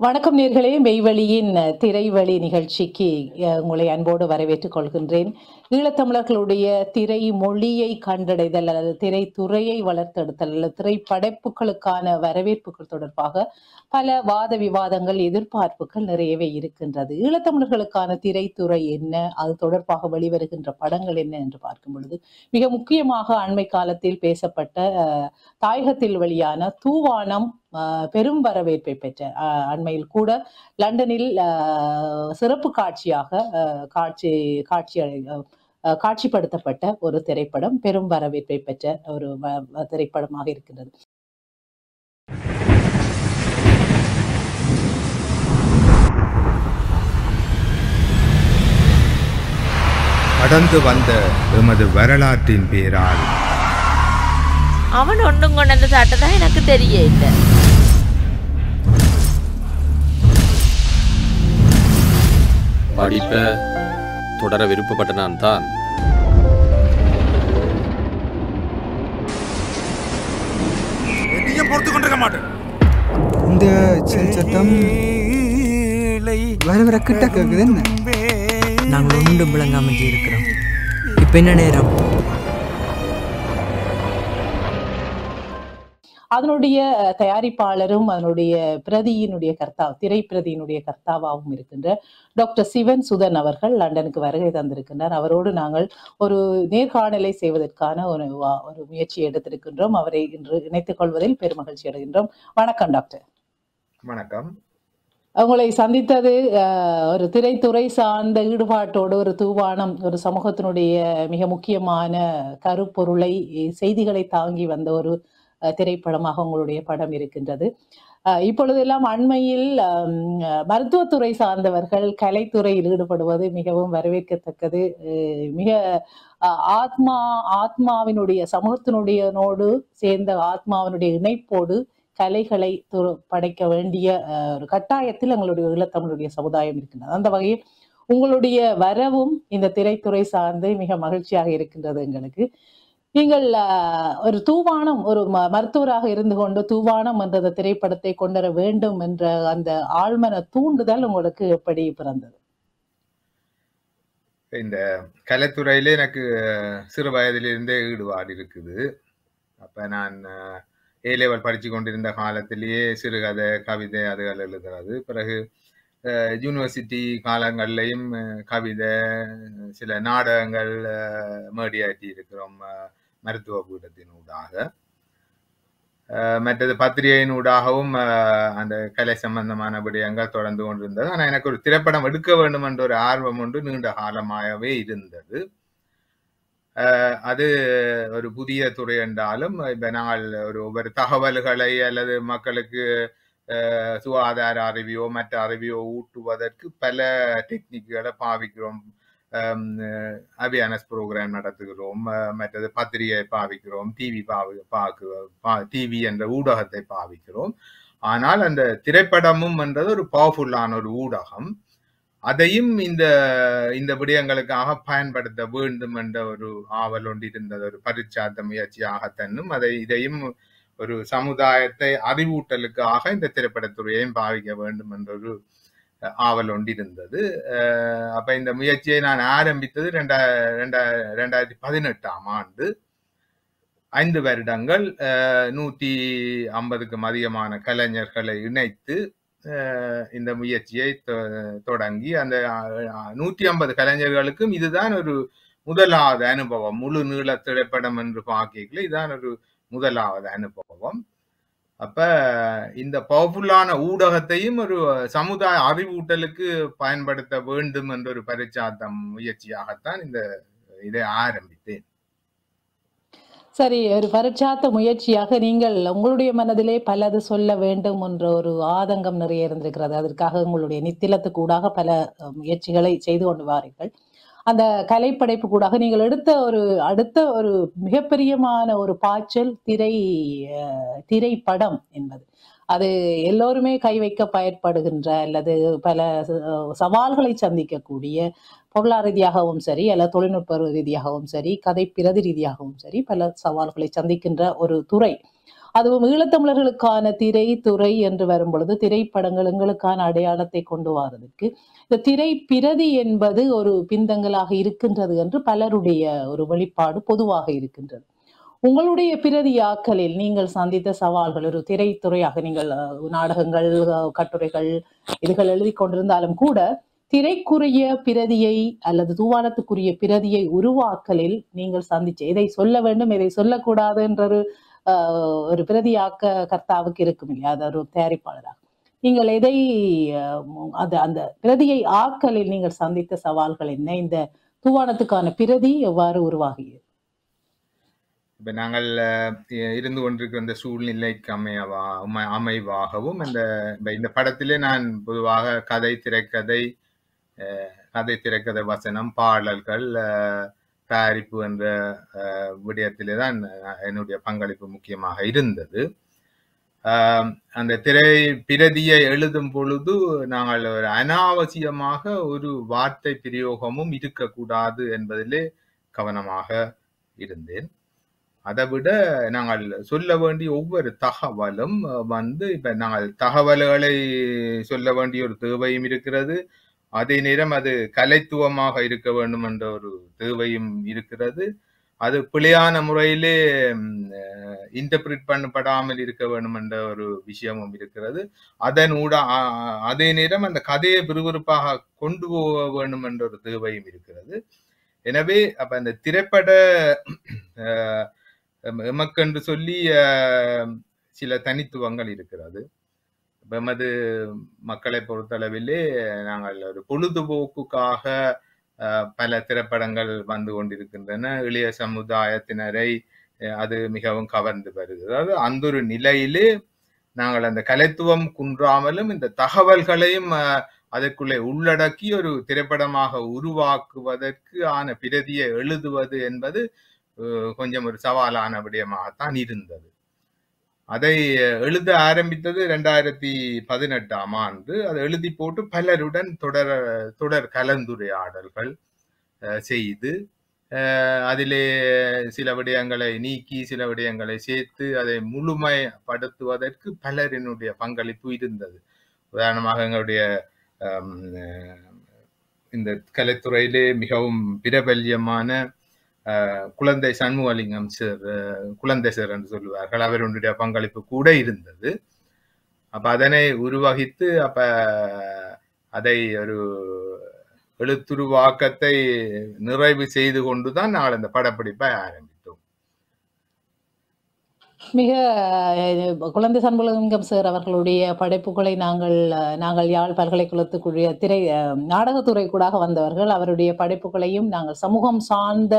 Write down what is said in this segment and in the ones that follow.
வணக்கம் நேர்களே மெய்வழியின் அஹ், திரைவழி நிகழ்ச்சிக்கு அஹ், உங்களை அன்போடு வரவேற்றுக் கொள்கின்றேன் ஈழத்தமிழர்களுடைய திரை மொழியை கண்டடைதல் அல்லது திரைத்துறையை வளர்த்தெடுத்தல் அல்லது திரைப்படைப்புகளுக்கான வரவேற்புகள் தொடர்பாக பல வாத விவாதங்கள் எதிர்பார்ப்புகள் நிறையவே இருக்கின்றது ஈழத்தமிழர்களுக்கான திரைத்துறை என்ன அது தொடர்பாக வெளிவருகின்ற படங்கள் என்ன என்று பார்க்கும் பொழுது மிக முக்கியமாக அண்மை காலத்தில் பேசப்பட்ட அஹ், தாயகத்தில் வெளியான தூவானம் அஹ், பெரும் வரவேற்பை பெற்ற அஹ், அண்மையில் கூட லண்டனில் அஹ், சிறப்பு காட்சியாக அஹ், காட்சி காட்சி அஹ், அஹ், காட்சிப்படுத்தப்பட்ட ஒரு திரைப்படம் பெரும் வரவேற்பை பெற்ற ஒரு வ- வ- திரைப்படமாக இருக்கின்றது கடந்து வந்த எமது வரலாற்றின் பேரால் அவன் ஒன்றும் கொண்டு வந்து சாட்டதா எனக்கு தெரிய இல்லை படிப்பை தொடர விருப்பப்பட்ட நான் தான் எதையும் பொறுத்து கொண்டிருக்க மாட்டேன் இந்த செயல் சட்டம் வர வர கிட்ட கேக்குது என்ன நாங்கள் ஒன்றும் விளங்காமல் இருக்கிறோம் இப்போ என்ன நேரம் அதனுடைய அஹ், தயாரிப்பாளரும் அதனுடைய பிரதியினுடைய கர்த்தா திரைப்பிரதியினுடைய கர்த்தாவாகவும் இருக்கின்ற டாக்டர் சிவன் சுதன் அவர்கள் லண்டனுக்கு வருகை தந்திருக்கின்றார் அவரோடு நாங்கள் ஒரு நேர்காணலை செய்வதற்கான ஒரு வா- ஒரு முயற்சி எடுத்திருக்கின்றோம் அவரை இன்று இணைத்துக் கொள்வதில் பெருமகிழ்ச்சி அடைகின்றோம் வணக்கம் டாக்டர் வணக்கம் உங்களை சந்தித்தது அஹ், ஒரு திரைத்துறை சார்ந்த ஈடுபாட்டோடு ஒரு தூவானம் ஒரு சமூகத்தினுடைய மிக முக்கியமான கருப்பொருளை செய்திகளை தாங்கி வந்த ஒரு அஹ், திரைப்படமாக உங்களுடைய படம் இருக்கின்றது அஹ், இப்பொழுதெல்லாம் அண்மையில் அம், அஹ், மருத்துவத்துறை சார்ந்தவர்கள் கலைத்துறையில் ஈடுபடுவது மிகவும் வரவேற்கத்தக்கது அஹ், மிக அஹ், ஆத்மா ஆத்மாவினுடைய சமூகத்தினுடைய நோடு சேர்ந்த ஆத்மாவினுடைய இணைப்போடு கலைகளை துரு- படைக்க வேண்டிய அஹ், ஒரு கட்டாயத்தில் எங்களுடைய ஈழத்தமிழுடைய சமுதாயம் இருக்கின்றது அந்த வகையில் உங்களுடைய வரவும் இந்த திரைத்துறை சார்ந்து மிக மகிழ்ச்சியாக இருக்கின்றது எங்களுக்கு நீங்கள் அஹ், ஒரு தூவானம் ஒரு ம- மருத்துவராக இருந்து கொண்டு தூவானம் என்ற அந்த திரைப்படத்தை கொண்டுவர வேண்டும் என்ற அந்த ஆழ்மன தூண்டுதல் உங்களுக்கு எப்படி பிறந்தது இந்த கலைத்துறையில எனக்கு சிறு வயதிலிருந்தே ஈடுபாடு இருக்குது அப்ப நான் ஏ லெவல் படிச்சு கொண்டிருந்த காலத்திலேயே சிறுகதை கவிதை அதுகள் எழுதுறது பிறகு அஹ், யூனிவர்சிட்டி காலங்கள்லையும் அஹ், கவிதை சில நாடகங்கள் அஹ், மேடியாட்டி இருக்கிறோம் அஹ், மருத்துவ பீடத்தின் ஊடாக அஹ், மற்றது பத்திரிகையின் ஊடாகவும் அஹ், அந்த கலை சம்பந்தமான விடயங்கள் தொடர்ந்து கொண்டிருந்தது ஆனால் எனக்கு ஒரு திரைப்படம் எடுக்க வேண்டும் என்ற ஒரு ஆர்வம் ஒன்று நீண்ட காலமாகவே இருந்தது அஹ், அது ஒரு புதிய துறை என்றாலும் இப்ப நாங்கள் ஒரு ஒவ்வொரு தகவல்களை அல்லது மக்களுக்கு அஹ், சுகாதார அறிவியோ மற்ற அறிவியோ ஊட்டுவதற்கு பல டெக்னிக்குகளை பாவிக்கிறோம் அவேர்னஸ் ப்ரோக்ராம் நடத்துகிறோம் அஹ், மற்றது பத்திரிகை பாவிக்கிறோம் டிவி பாவி பார்க்க டிவி என்ற ஊடகத்தை பாவிக்கிறோம் ஆனால் அந்த திரைப்படமும் என்றது ஒரு பவர்ஃபுல்லான ஒரு ஊடகம் அதையும் இந்த இந்த விடயங்களுக்காக பயன்படுத்த வேண்டும் என்ற ஒரு ஆவல் ஒன்று இருந்தது ஒரு பரிச்சார்த்த முயற்சியாகத்தன்னும் அதை இதையும் ஒரு சமுதாயத்தை அறிவூட்டலுக்காக இந்த திரைப்படத்துறையையும் பாவிக்க வேண்டும் என்ற ஒரு ஆவல் ஒன்று இருந்தது அஹ் அப்ப இந்த முயற்சியை நான் ஆரம்பித்தது ரெண்டா ரெண்டா ரெண்டாயிரத்தி பதினெட்டாம் ஆண்டு ஐந்து வருடங்கள் அஹ், நூத்தி ஐம்பதுக்கும் அதிகமான கலைஞர்களை இணைத்து அஹ், இந்த முயற்சியை தொ- தொடங்கி அந்த அஹ், நூத்தி ஐம்பது கலைஞர்களுக்கும் இதுதான் ஒரு முதலாவது அனுபவம் முழு நீள திரைப்படம் என்று பார்க்கல இதுதான் ஒரு முதலாவது அனுபவம் அப்ப இந்த பவர்ஃபுல்லான ஊடகத்தையும் ஒரு சமுதாய அறிவூட்டலுக்கு பயன்படுத்த வேண்டும் என்ற ஒரு பரிச்சாத்தம் முயற்சியாகத்தான் இந்த இதை ஆரம்பித்தேன் சரி ஒரு பரிச்சாத்த முயற்சியாக நீங்கள் உங்களுடைய மனதிலே பலது சொல்ல வேண்டும் என்ற ஒரு ஆதங்கம் நிறைய இருந்திருக்கிறது அதற்காக உங்களுடைய நித்திலத்துக்கு ஊடாக பல அஹ், முயற்சிகளை செய்து கொண்டு வாருங்கள் அந்த கலைப்படைப்பு கூடாக நீங்கள் எடுத்த ஒரு அடுத்த ஒரு மிகப்பெரியமான ஒரு பாய்ச்சல் திரை அஹ், திரைப்படம் என்பது அது எல்லோருமே கை வைக்க பயன்படுகின்ற அல்லது பல அஹ், சவால்களை சந்திக்கக்கூடிய பொருளாதார ரீதியாகவும் சரி அல்லது தொழில்நுட்ப ரீதியாகவும் சரி கதை பிரதி ரீதியாகவும் சரி பல சவால்களை சந்திக்கின்ற ஒரு துறை அதுவும் ஈழத்தமிழர்களுக்கான திரை துறை என்று வரும் பொழுது திரைப்படங்கள் எங்களுக்கான அடையாளத்தை கொண்டு வரதுக்கு இந்த திரை பிரதி என்பது ஒரு பிந்தங்கலாக இருக்கின்றது என்று பலருடைய ஒரு வெளிப்பாடு பொதுவாக இருக்கின்றது உங்களுடைய பிரதியாக்கலில் நீங்கள் சந்தித்த சவால்கள் ஒரு திரைத்துறையாக நீங்கள் அஹ், நாடகங்கள் அஹ், கட்டுரைகள் இதுகள் எழுதி கொண்டிருந்தாலும் கூட திரைக்குரிய பிரதியை அல்லது தூவானத்துக்குரிய பிரதியை உருவாக்கலில் நீங்கள் சந்திச்ச இதை சொல்ல வேண்டும் இதை சொல்லக்கூடாது என்ற ஒரு ஆஹ், ஒரு பிரதியாக்க கர்த்தாவுக்கு இருக்கும் இல்லையா அது ஒரு தயாரிப்பாளராக நீங்கள் எதை ஆஹ், அது அந்த பிரதியை ஆக்கலில் நீங்கள் சந்தித்த சவால்கள் என்ன இந்த தூவானத்துக்கான பிரதி எவ்வாறு உருவாகியது இப்ப நாங்கள் அஹ், இ- இருந்து கொண்டிருக்கிற இந்த சூழ்நிலைக்கு அமையவா அமை- அமைவாகவும் இந்த இப்ப இந்த படத்திலே நான் பொதுவாக கதை திரைக்கதை அஹ், கதை திரைக்கதை வசனம் பாடல்கள் அஹ், தயாரிப்பு என்ற அஹ், விடயத்திலே தான் அஹ், என்னுடைய பங்களிப்பு முக்கியமாக இருந்தது ஆஹ், அந்த திரை பிரதியை எழுதும் பொழுது நாங்கள் ஒரு அனாவசியமாக ஒரு வார்த்தை பிரயோகமும் இருக்கக்கூடாது என்பதிலே கவனமாக இருந்தேன் அதை விட நாங்கள் சொல்ல வேண்டிய ஒவ்வொரு தகவலும் அஹ், வந்து இப்ப நாங்கள் தகவல்களை சொல்ல வேண்டிய ஒரு தேவையும் இருக்கிறது அதே நேரம் அது கலைத்துவமாக இருக்க வேண்டும் என்ற ஒரு தேவையும் இருக்கிறது அது பிழையான முறையிலே இன்டர்பிரிட் பண்ணப்படாமல் இருக்க வேண்டும் என்ற ஒரு விஷயமும் இருக்கிறது அதன் ஊட அ- அதே நேரம் அந்த கதையை விறுவிறுப்பாக கொண்டு போக வேண்டும் என்ற ஒரு தேவையும் இருக்கிறது எனவே அப்ப அந்த திரைப்பட அஹ், எம- எமக்கென்று சொல்லி அஹ், சில தனித்துவங்கள் இருக்கிறது இப்ப எமது மக்களை பொறுத்தளவிலே நாங்கள் ஒரு பொழுதுபோக்குக்காக அஹ், பல திரைப்படங்கள் வந்து கொண்டிருக்கின்றன இளைய சமுதாயத்தினரை அஹ், அது மிகவும் கவர்ந்து வருகிறது அந்த ஒரு நிலையிலே நாங்கள் அந்த கலைத்துவம் குன்றாமலும் இந்த தகவல்களையும் அஹ், அதற்குள்ளே உள்ளடக்கி ஒரு திரைப்படமாக உருவாக்குவதற்கு ஆன பிரதியை எழுதுவது என்பது அஹ், கொஞ்சம் ஒரு சவாலான விடயமாகத்தான் இருந்தது அதை எழுத ஆரம்பித்தது ரெண்டாயிரத்தி பதினெட்டாம் ஆண்டு அதை எழுதி போட்டு பலருடன் தொடர் தொடர் கலந்துரையாடல்கள் அஹ், செய்து அஹ், அதிலே சில விடயங்களை நீக்கி சில விடயங்களை சேர்த்து அதை முழுமைப்படுத்துவதற்கு பலரினுடைய பங்களிப்பு இருந்தது உதாரணமாக எங்களுடைய ஹம், அஹ், இந்த கலைத்துறையிலே மிகவும் பிரபல்யமான அஹ், குழந்தை சண்முகலிங்கம் சார் அஹ், குழந்தை சார் என்று சொல்லுவார்கள் அவருடைய பங்களிப்பு கூட இருந்தது அப்ப அதனை உருவகித்து அப்ப அதை ஒரு எழுத்துருவாக்கத்தை நிறைவு செய்து கொண்டுதான் நாங்கள் அந்த படப்பிடிப்பை ஆரம்பித்தோம் மிக அஹ், குழந்தை சண்முகலிங்கம் சார் அவர்களுடைய படைப்புகளை நாங்கள் அஹ், நாங்கள் யாழ் பல்கலைக்கழகத்துக்குரிய திரை அஹ், நாடகத்துறை கூடாக வந்தவர்கள் அவருடைய படைப்புகளையும் நாங்கள் சமூகம் சார்ந்த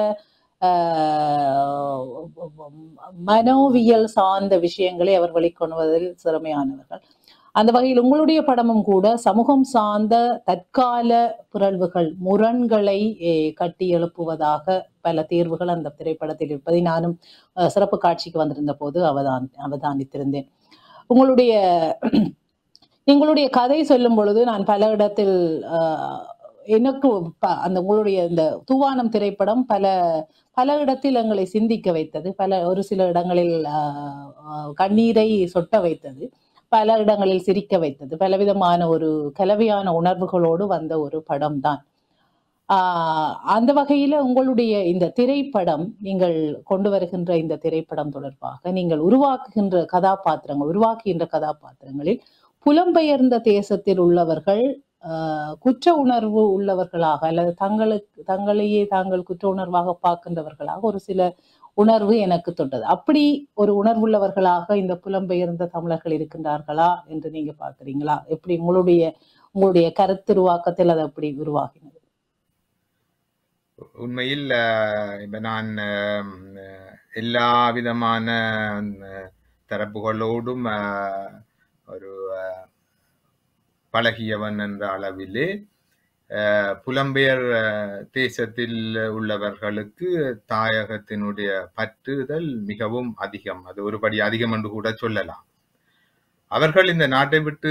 அஹ், மனோவியல் சார்ந்த விஷயங்களை அவர் வெளிக்கொணுவதில் திறமையானவர்கள் அந்த வகையில் உங்களுடைய படமும் கூட சமூகம் சார்ந்த தற்கால பிறழ்வுகள் முரண்களை eh, கட்டி எழுப்புவதாக பல தீர்வுகள் அந்த திரைப்படத்தில் இருப்பதை நானும் அஹ், சிறப்பு காட்சிக்கு வந்திருந்த போது அவதான் அவதானித்திருந்தேன் உங்களுடைய எங்களுடைய கதை சொல்லும் பொழுது நான் பல இடத்தில் ஆஹ், எனக்கு ப- அந்த உங்களுடைய இந்த தூவானம் திரைப்படம் பல பல இடத்தில் எங்களை சிந்திக்க வைத்தது பல ஒரு சில இடங்களில் ஆஹ், ஆஹ், கண்ணீரை சொட்ட வைத்தது பல இடங்களில் சிரிக்க வைத்தது பலவிதமான ஒரு கலவையான உணர்வுகளோடு வந்த ஒரு படம் தான் ஆஹ் அந்த வகையில உங்களுடைய இந்த திரைப்படம் நீங்கள் கொண்டு வருகின்ற இந்த திரைப்படம் தொடர்பாக நீங்கள் உருவாக்குகின்ற கதாபாத்திரங்கள் உருவாக்குகின்ற கதாபாத்திரங்களில் புலம்பெயர்ந்த தேசத்தில் உள்ளவர்கள் ஆஹ் குற்ற உணர்வு உள்ளவர்களாக அல்லது தங்களுக்கு தங்களையே தாங்கள் குற்ற உணர்வாக பார்க்கின்றவர்களாக ஒரு சில உணர்வு எனக்கு தொட்டது அப்படி ஒரு உணர்வுள்ளவர்களாக இந்த புலம்பெயர்ந்த தமிழர்கள் இருக்கின்றார்களா என்று நீங்க பார்க்கறீங்களா எப்படி உங்களுடைய உங்களுடைய கருத்துருவாக்கத்தில் அது எப்படி உருவாகினது உண்மையில் அஹ், இப்ப நான் அஹ், எல்லா விதமான அஹ், தரப்புகளோடும் அஹ், ஒரு அஹ், பழகியவன் என்ற அளவிலே அஹ், புலம்பெயர் அஹ், தேசத்தில் உள்ளவர்களுக்கு தாயகத்தினுடைய பற்றுதல் மிகவும் அதிகம் அது ஒருபடி அதிகம் என்று கூட சொல்லலாம் அவர்கள் இந்த நாட்டை விட்டு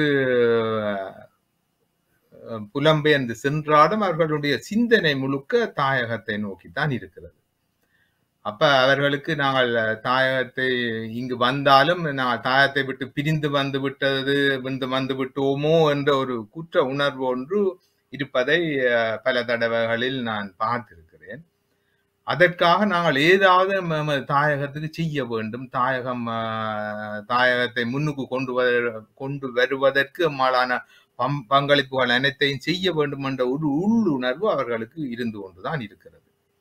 அஹ், புலம்பெயர்ந்து சென்றாலும் அவர்களுடைய சிந்தனை முழுக்க தாயகத்தை நோக்கித்தான் இருக்கிறது அப்ப அவர்களுக்கு நாங்கள் தாயகத்தை இங்கு வந்தாலும் நாங்கள் தாயகத்தை விட்டு பிரிந்து வந்து விட்டது வந்து வந்து விட்டோமோ என்ற ஒரு குற்ற உணர்வு ஒன்று இருப்பதை அஹ், பல தடவைகளில் நான் பார்த்திருக்கிறேன் அதற்காக நாங்கள் ஏதாவது நமது தாயகத்துக்கு செய்ய வேண்டும் தாயகம் அஹ், தாயகத்தை முன்னுக்கு கொண்டு வர கொண்டு வருவதற்கு நம்மாலான பம்- பங்களிப்புகள் அனைத்தையும் செய்ய வேண்டும் என்ற ஒரு உள்ளுணர்வு அவர்களுக்கு இருந்து கொண்டுதான் இருக்கிறது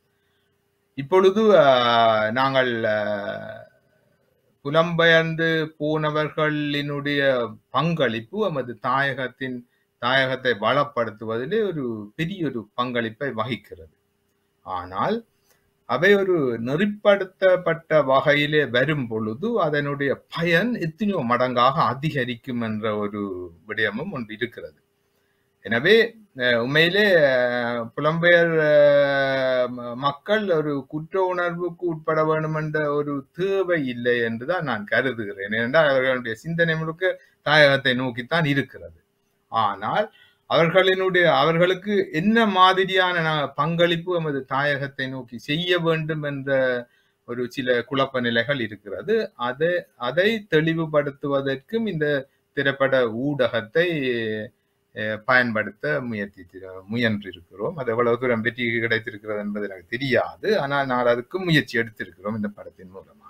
இப்பொழுது அஹ், நாங்கள் அஹ், புலம்பெயர்ந்து போனவர்களினுடைய பங்களிப்பு நமது தாயகத்தின் தாயகத்தை வளப்படுத்துவதிலே ஒரு பெரிய ஒரு பங்களிப்பை வகிக்கிறது ஆனால் அவை ஒரு நெறிப்படுத்தப்பட்ட வகையிலே வரும் பொழுது அதனுடைய பயன் எத்தனையோ மடங்காக அதிகரிக்கும் என்ற ஒரு விடயமும் ஒன்று இருக்கிறது எனவே அஹ், உண்மையிலே அஹ், புலம்பெயர் அஹ், ம- மக்கள் ஒரு குற்ற உணர்வுக்கு உட்பட வேண்டும் என்ற ஒரு தேவை இல்லை என்றுதான் நான் கருதுகிறேன் ஏனென்றால் அவர்களுடைய சிந்தனை முழுக்க தாயகத்தை நோக்கித்தான் இருக்கிறது ஆனால் அவர்களினுடைய அவர்களுக்கு என்ன மாதிரியான நா- பங்களிப்பு நமது தாயகத்தை நோக்கி செய்ய வேண்டும் என்ற ஒரு சில குழப்ப நிலைகள் இருக்கிறது அதை அதை தெளிவுபடுத்துவதற்கும் இந்த திரைப்பட ஊடகத்தை அஹ், பயன்படுத்த முயற்சி முயன்றிருக்கிறோம் அது எவ்வளவு தூரம் வெற்றி கிடைத்திருக்கிறது என்பது எனக்கு தெரியாது ஆனால் நான் அதுக்கு முயற்சி எடுத்திருக்கிறோம் இந்த படத்தின் மூலமாக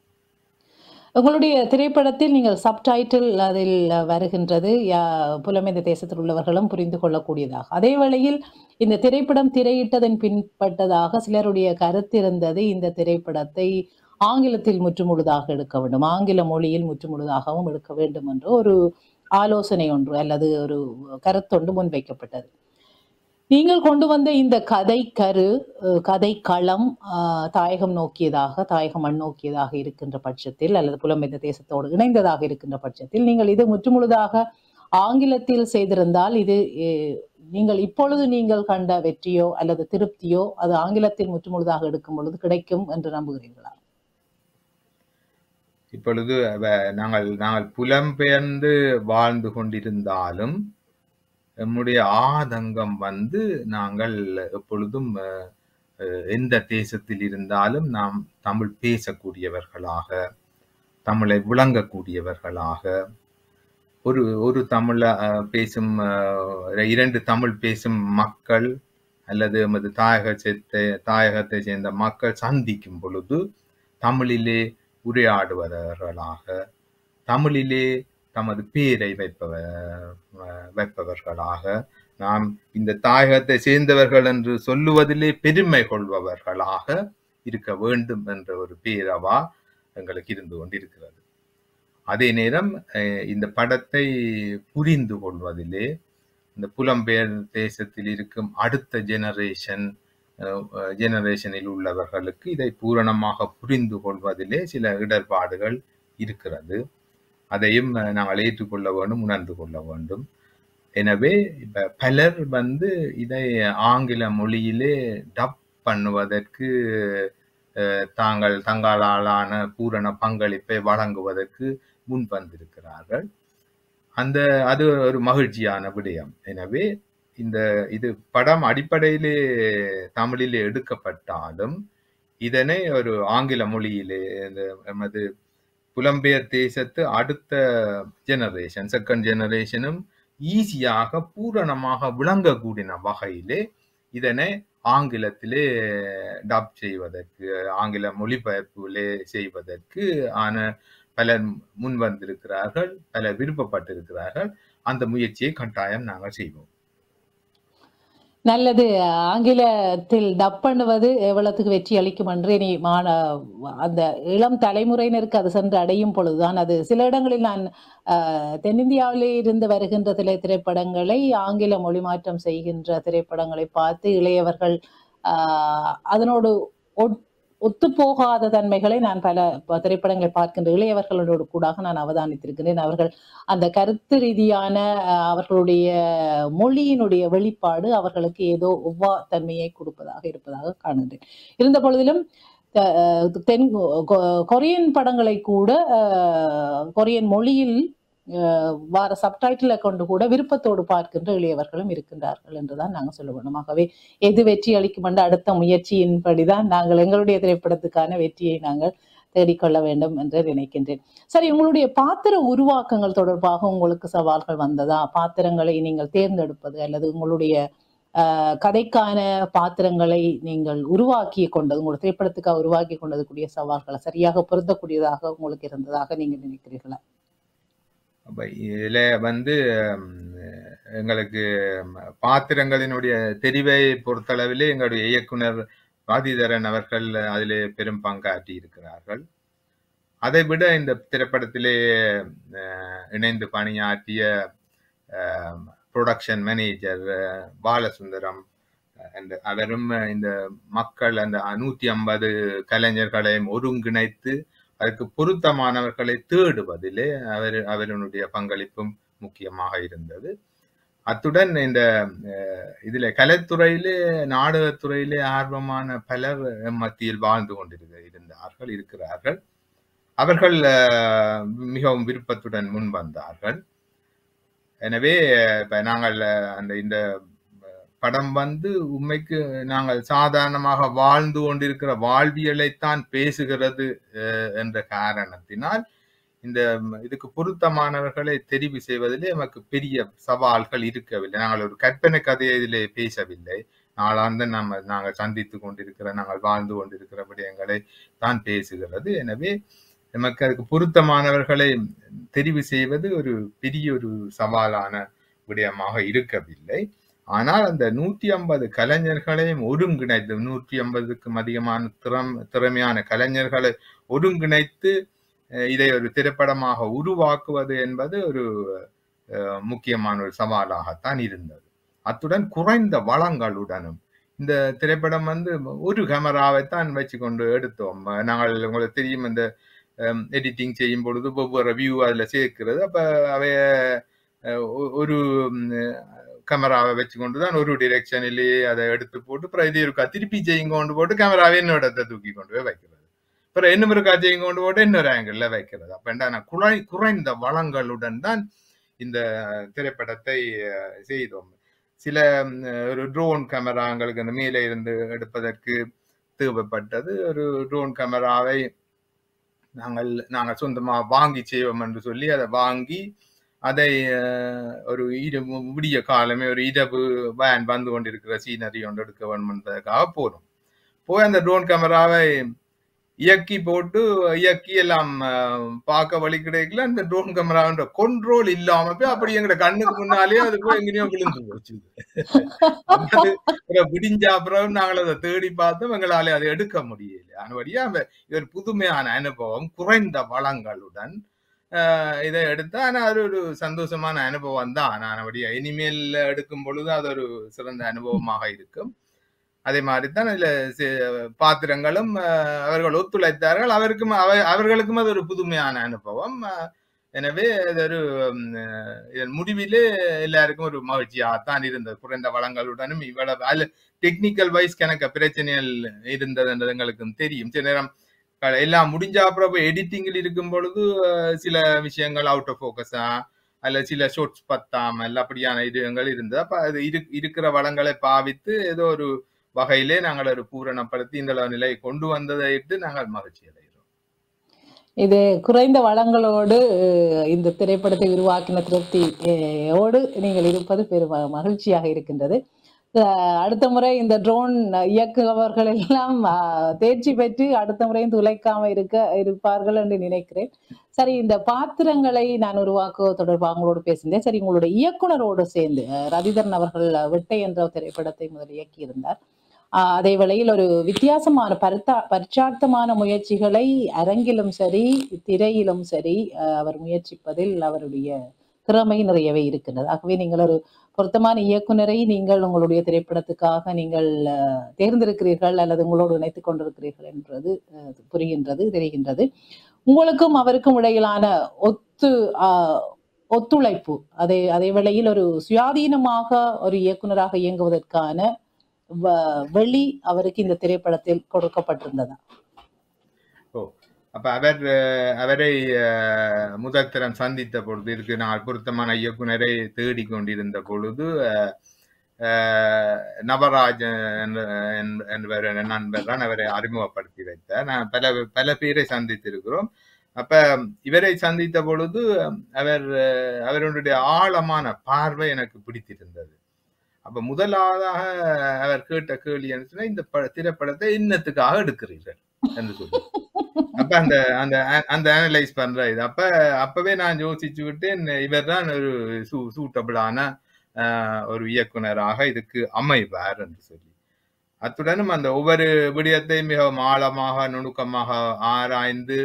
உங்களுடைய திரைப்படத்தில் நீங்கள் சப்டைட்டில் அதில் வருகின்றது யா- புலமைந்த தேசத்தில் உள்ளவர்களும் புரிந்து கொள்ளக்கூடியதாக அதே வேளையில் இந்த திரைப்படம் திரையிட்டதன் பின்பட்டதாக சிலருடைய கருத்து இருந்தது இந்த திரைப்படத்தை ஆங்கிலத்தில் முற்றுமுழுதாக எடுக்க வேண்டும் ஆங்கில மொழியில் முற்றுமுழுதாகவும் எடுக்க வேண்டும் என்ற ஒரு ஆலோசனை ஒன்று அல்லது ஒரு கருத்தொன்று முன்வைக்கப்பட்டது நீங்கள் கொண்டு வந்த இந்த கதை கரு அஹ், கதை களம் ஆஹ், தாயகம் நோக்கியதாக தாயகம் மண் நோக்கியதாக இருக்கின்ற பட்சத்தில் அல்லது புலம்பெயர்ந்த தேசத்தோடு இணைந்ததாக இருக்கின்ற பட்சத்தில் நீங்கள் இது முற்றுமுழுதாக ஆங்கிலத்தில் செய்திருந்தால் இது அஹ், நீங்கள் இப்பொழுது நீங்கள் கண்ட வெற்றியோ அல்லது திருப்தியோ அது ஆங்கிலத்தில் முற்றுமுழுதாக எடுக்கும் பொழுது கிடைக்கும் என்று நம்புகிறீர்களா இப்பொழுது அவ- நாங்கள் நாங்கள் புலம்பெயர்ந்து வாழ்ந்து கொண்டிருந்தாலும் நம்முடைய ஆதங்கம் வந்து நாங்கள் எப்பொழுதும் அஹ், அஹ், எந்த தேசத்தில் இருந்தாலும் நாம் தமிழ் பேசக்கூடியவர்களாக தமிழை விளங்கக்கூடியவர்களாக ஒரு ஒரு தமிழ அஹ், பேசும் அஹ், இரண்டு தமிழ் பேசும் மக்கள் அல்லது எமது தாயக சேர்த்த தாயகத்தை சேர்ந்த மக்கள் சந்திக்கும் பொழுது தமிழிலே உரையாடுபவர்களாக தமிழிலே தமது பேரை வைப்பவ அஹ், வைப்பவர்களாக நாம் இந்த தாயகத்தை சேர்ந்தவர்கள் என்று சொல்லுவதிலே பெருமை கொள்பவர்களாக இருக்க வேண்டும் என்ற ஒரு பேரவா எங்களுக்கு இருந்து கொண்டிருக்கிறது அதே நேரம் அஹ், இந்த படத்தை புரிந்து கொள்வதிலே இந்த புலம்பெயர் தேசத்தில் இருக்கும் அடுத்த ஜெனரேஷன் ஜெனரேஷனில் உள்ளவர்களுக்கு இதை பூரணமாக புரிந்து கொள்வதிலே சில இடர்பாடுகள் இருக்கிறது அதையும் அஹ், நாங்கள் ஏற்றுக்கொள்ள வேண்டும் உணர்ந்து கொள்ள வேண்டும் எனவே இப்ப பலர் வந்து இதை ஆங்கில மொழியிலே டப் பண்ணுவதற்கு அஹ், தாங்கள் தங்களாலான பூரண பங்களிப்பை வழங்குவதற்கு முன் வந்திருக்கிறார்கள் அந்த அது ஒரு மகிழ்ச்சியான விடயம் எனவே இந்த இது படம் அடிப்படையிலே தமிழிலே எடுக்கப்பட்டாலும் இதனை ஒரு ஆங்கில மொழியிலே இந்த எமது புலம்பெயர் தேசத்து அடுத்த ஜெனரேஷன் செகண்ட் ஜெனரேஷனும் ஈஸியாக பூரணமாக விளங்கக்கூடிய வகையிலே இதனை ஆங்கிலத்திலே டப் செய்வதற்கு ஆங்கில மொழிபெயர்ப்பிலே செய்வதற்கு ஆன பலர் முன் வந்திருக்கிறார்கள் பலர் விருப்பப்பட்டிருக்கிறார்கள் அந்த முயற்சியை கட்டாயம் நாங்கள் செய்வோம் நல்லது ஆங்கிலத்தில் டப் பண்ணுவது எவ்வளவுக்கு வெற்றி அளிக்கும் என்று இனி மாண அந்த இளம் தலைமுறையினருக்கு அது சென்று அடையும் பொழுதுதான் அது சில இடங்களில் நான் அஹ், தென்னிந்தியாவிலே இருந்து வருகின்ற சில திரைப்படங்களை ஆங்கில மொழி மாற்றம் செய்கின்ற திரைப்படங்களை பார்த்து இளையவர்கள் ஆஹ், அதனோடு ஒட்- ஒத்துப்போகாத தன்மைகளை நான் பல ப- திரைப்படங்களை பார்க்கின்ற இளையவர்களோடு கூடாக நான் அவதானித்திருக்கிறேன் அவர்கள் அந்த கருத்து ரீதியான அஹ், அவர்களுடைய மொழியினுடைய வெளிப்பாடு அவர்களுக்கு ஏதோ ஒவ்வா தன்மையை கொடுப்பதாக இருப்பதாக காணுகிறேன் இருந்த பொழுதிலும் த- அஹ் தென் கொ- கொரியன் படங்களை கூட அஹ், கொரியன் மொழியில் அஹ், வார சப்டைட்டிலை கொண்டு கூட விருப்பத்தோடு பார்க்கின்ற இளையவர்களும் இருக்கின்றார்கள் என்றுதான் நாங்கள் சொல்ல வேண்டும் ஆகவே எது வெற்றி அளிக்கும் என்ற அடுத்த முயற்சியின்படிதான் நாங்கள் எங்களுடைய திரைப்படத்துக்கான வெற்றியை நாங்கள் தேடிக்கொள்ள வேண்டும் என்று நினைக்கின்றேன் சரி உங்களுடைய பாத்திர உருவாக்கங்கள் தொடர்பாக உங்களுக்கு சவால்கள் வந்ததா பாத்திரங்களை நீங்கள் தேர்ந்தெடுப்பது அல்லது உங்களுடைய ஆஹ், கதைக்கான பாத்திரங்களை நீங்கள் உருவாக்கி கொண்டது உங்களுடைய திரைப்படத்துக்காக உருவாக்கி கொண்டது கூடிய சவால்களை சரியாக பொருந்தக்கூடியதாக உங்களுக்கு இருந்ததாக நீங்க நினைக்கிறீர்களா அப்ப இதுல வந்து ம், எங்களுக்கு ம், பாத்திரங்களினுடைய தெரிவை பொறுத்தளவிலே எங்களுடைய இயக்குனர் வாதிதரன் அவர்கள் அதிலே பெரும் பங்காற்றி இருக்கிறார்கள் அதை விட இந்த திரைப்படத்திலே அஹ், இணைந்து பணியாற்றிய ப்ரொடக்ஷன் மேனேஜர் பாலசுந்தரம் and அவரும் இந்த மக்கள் அந்த நூத்தி ஐம்பது கலைஞர்களையும் ஒருங்கிணைத்து அதற்கு பொருத்தமானவர்களை தேடுவதிலே அவர் அவருடைய பங்களிப்பும் முக்கியமாக இருந்தது அத்துடன் இந்த அஹ், இதுல கலைத்துறையிலே நாடகத்துறையிலே ஆர்வமான பலர் எம் மத்தியில் வாழ்ந்து கொண்டிருக்க இருந்தார்கள் இருக்கிறார்கள் அவர்கள் அஹ், மிகவும் விருப்பத்துடன் முன் வந்தார்கள் எனவே இப்ப நாங்கள் அஹ், அந்த இந்த படம் வந்து உண்மைக்கு நாங்கள் சாதாரணமாக வாழ்ந்து கொண்டிருக்கிற வாழ்வியலைத்தான் பேசுகிறது அஹ், என்ற காரணத்தினால் இந்த ம், இதுக்கு பொருத்தமானவர்களை தெரிவு செய்வதிலே நமக்கு பெரிய சவால்கள் இருக்கவில்லை நாங்கள் ஒரு கற்பனை கதையை இதிலே பேசவில்லை நாளாந்த நம்ம நாங்கள் சந்தித்து கொண்டிருக்கிற நாங்கள் வாழ்ந்து கொண்டிருக்கிற விடயங்களை தான் பேசுகிறது எனவே நமக்கு அதுக்கு பொருத்தமானவர்களை தெரிவு செய்வது ஒரு பெரிய ஒரு சவாலான விடயமாக இருக்கவில்லை ஆனால் அந்த நூத்தி ஐம்பது கலைஞர்களையும் ஒருங்கிணைத்து நூற்றி ஐம்பதுக்கும் அதிகமான திறம் திறமையான கலைஞர்களை ஒருங்கிணைத்து அஹ், இதை ஒரு திரைப்படமாக உருவாக்குவது என்பது ஒரு அஹ், முக்கியமான ஒரு சவாலாகத்தான் இருந்தது அத்துடன் குறைந்த வளங்களுடனும் இந்த திரைப்படம் வந்து ஒரு கேமராவைத்தான் வச்சு கொண்டு எடுத்தோம் நாங்கள் உங்களுக்கு தெரியும் இந்த எடிட்டிங் செய்யும் பொழுது ஒவ்வொரு வியூ அதில் சேர்க்கிறது அப்போ அவைய அஹ், ஒ- ஒரு கேமராவை வச்சு கொண்டு தான் ஒரு டிரெக்ஷனிலேயே அதை எடுத்து போட்டு அப்புறம் இது இருக்கா திருப்பி செய்யுங்க கொண்டு போட்டு கேமராவை இன்னொரு இடத்தை தூக்கி கொண்டு போய் வைக்கிறது அப்புறம் இன்னும் இருக்கா செய்யுங்க கொண்டு போட்டு இன்னொரு ஆங்கிள் வைக்கிறது அப்ப என்ன குறை குறைந்த வளங்களுடன் தான் இந்த திரைப்படத்தை அஹ், செய்தோம் சில ம், ஒரு ட்ரோன் கேமரா எங்களுக்கு அந்த மேலே இருந்து எடுப்பதற்கு தேவைப்பட்டது ஒரு ட்ரோன் கேமராவை நாங்கள் நாங்கள் சொந்தமா வாங்கி செய்வோம் என்று சொல்லி அதை வாங்கி அதை அஹ், ஒரு இரு விடிய காலமே ஒரு இரவு வேன் வந்து கொண்டிருக்கிற சீனரி ஒன்று எடுக்க வேண்டும் என்பதற்காக போனோம் போய் அந்த ட்ரோன் கேமராவை இயக்கி போட்டு இயக்கி எல்லாம் அஹ், பார்க்க வழி கிடைக்கல அந்த ட்ரோன் கேமரான்ற கண்ட்ரோல் இல்லாம போய் அப்படி எங்க கண்ணுக்கு முன்னாலே அது போய் எங்கேயும் விழுந்து போச்சு அது அப்புறம் விடிஞ்ச அப்புறம் நாங்கள் அதை தேடி பார்த்தோம் எங்களாலே அதை எடுக்க முடியல அதுபடியா அந்த இது ஒரு புதுமையான அனுபவம் குறைந்த வளங்களுடன் ஆஹ் இதை எடுத்தா ஆனா அது ஒரு சந்தோஷமான அனுபவம் தான் ஆனபடியா இனிமேல் எடுக்கும் பொழுது அது ஒரு சிறந்த அனுபவமாக இருக்கும் அதே மாதிரி தான் இதுல சி- பாத்திரங்களும் ஆஹ் அவர்கள் ஒத்துழைத்தார்கள் அவருக்கும் அவ- அவர்களுக்கும் அது ஒரு புதுமையான அனுபவம் ஆஹ் எனவே அது ஒரு ம், ஆஹ் இதன் முடிவிலே எல்லாருக்கும் ஒரு மகிழ்ச்சியாகத்தான் இருந்தது குறைந்த வளங்களுடனும் இவ்வளவு அதுல டெக்னிக்கல் வைஸ் கணக்க பிரச்சனைகள் இருந்தது என்றது எங்களுக்கும் தெரியும் சில நேரம் க- எல்லாம் முடிஞ்ச அப்புறம் போய் எடிட்டிங்கில் இருக்கும் பொழுது ஆஹ் சில விஷயங்கள் அவுட் ஆஃப் ஃபோக்கஸா அல்ல சில ஷோட்ஸ் பத்தாமல் அப்படியான இதுகள் இருந்தது அப்ப அது இரு- இருக்கிற வளங்களை பாவித்து ஏதோ ஒரு வகையிலே நாங்கள் ஒரு பூரணப்படுத்தி இந்த நிலையை கொண்டு வந்ததை இட்டு நாங்கள் மகிழ்ச்சி அடைகிறோம் இது குறைந்த வளங்களோடு அஹ், இந்த திரைப்படத்தை உருவாக்கின திருப்தி அஹ், ஓடு நீங்கள் இருப்பது பெரும் ம- மகிழ்ச்சியாக இருக்கின்றது அஹ், அடுத்த முறை இந்த ட்ரோன் இயக்குபவர்கள் எல்லாம் அஹ், தேர்ச்சி பெற்று அடுத்த முறையும் துளைக்காம இருக்க இருப்பார்கள் என்று நினைக்கிறேன் சரி இந்த பாத்திரங்களை நான் உருவாக்குவது தொடர்பாக உங்களோடு பேசினேன் சரி உங்களுடைய இயக்குனரோடு சேர்ந்து அஹ், ரவிதரன் அவர்கள் வெட்டை என்ற திரைப்படத்தை முதல் இயக்கியிருந்தார் ஆஹ் அதே வேளையில் ஒரு வித்தியாசமான பரித்தா பரிச்சார்த்தமான முயற்சிகளை அரங்கிலும் சரி திரையிலும் சரி ஆஹ் அவர் முயற்சிப்பதில் அவருடைய திறமை நிறையவே இருக்கின்றது ஆகவே நீங்கள் ஒரு பொருத்தமான இயக்குனரை நீங்கள் உங்களுடைய திரைப்படத்துக்காக நீங்கள் ஆஹ், தேர்ந்தெடுக்கிறீர்கள் அல்லது உங்களோடு இணைத்துக் கொண்டிருக்கிறீர்கள் என்றது ஆஹ், புரிகின்றது தெரிகின்றது உங்களுக்கும் அவருக்கும் இடையிலான ஒத்து ஆஹ், ஒத்துழைப்பு அதே அதே வேளையில் ஒரு சுயாதீனமாக ஒரு இயக்குனராக இயங்குவதற்கான வ- வெளி அவருக்கு இந்த திரைப்படத்தில் கொடுக்கப்பட்டிருந்ததா ஓ அப்ப அவர் அஹ், அவரை அஹ், முதல் தரம் சந்தித்த பொழுது இருக்கு நான் பொருத்தமான இயக்குனரை தேடிக் கொண்டிருந்த பொழுது அஹ், அஹ், நவராஜ் என்ற- என்ற- என்பவர் என் நண்பர் தான் அவரை அறிமுகப்படுத்தி வைத்தார் நான் பல பல பேரை சந்தித்திருக்கிறோம் அப்ப இவரை சந்தித்த பொழுது அவர் அஹ், அவருடைய ஆழமான பார்வை எனக்கு பிடித்திருந்தது அப்ப முதலாவதாக அவர் கேட்ட கேள்வி என்ன சொன்னா, இந்த ப- திரைப்படத்தை இன்னத்துக்காக எடுக்கிறீர்கள் என்று சொல்லி அப்ப அந்த அந்த அந்த அனலைஸ் பண்ற இது அப்ப அப்பவே நான் யோசிச்சு விட்டேன் இவர் தான் ஒரு சூட்டபிளான ஒரு இயக்குனராக இதுக்கு அமைவார் என்று சொல்லி அத்துடனும் அந்த ஒவ்வொரு விடயத்தையும் மிகவும் ஆழமாக நுணுக்கமாக ஆராய்ந்து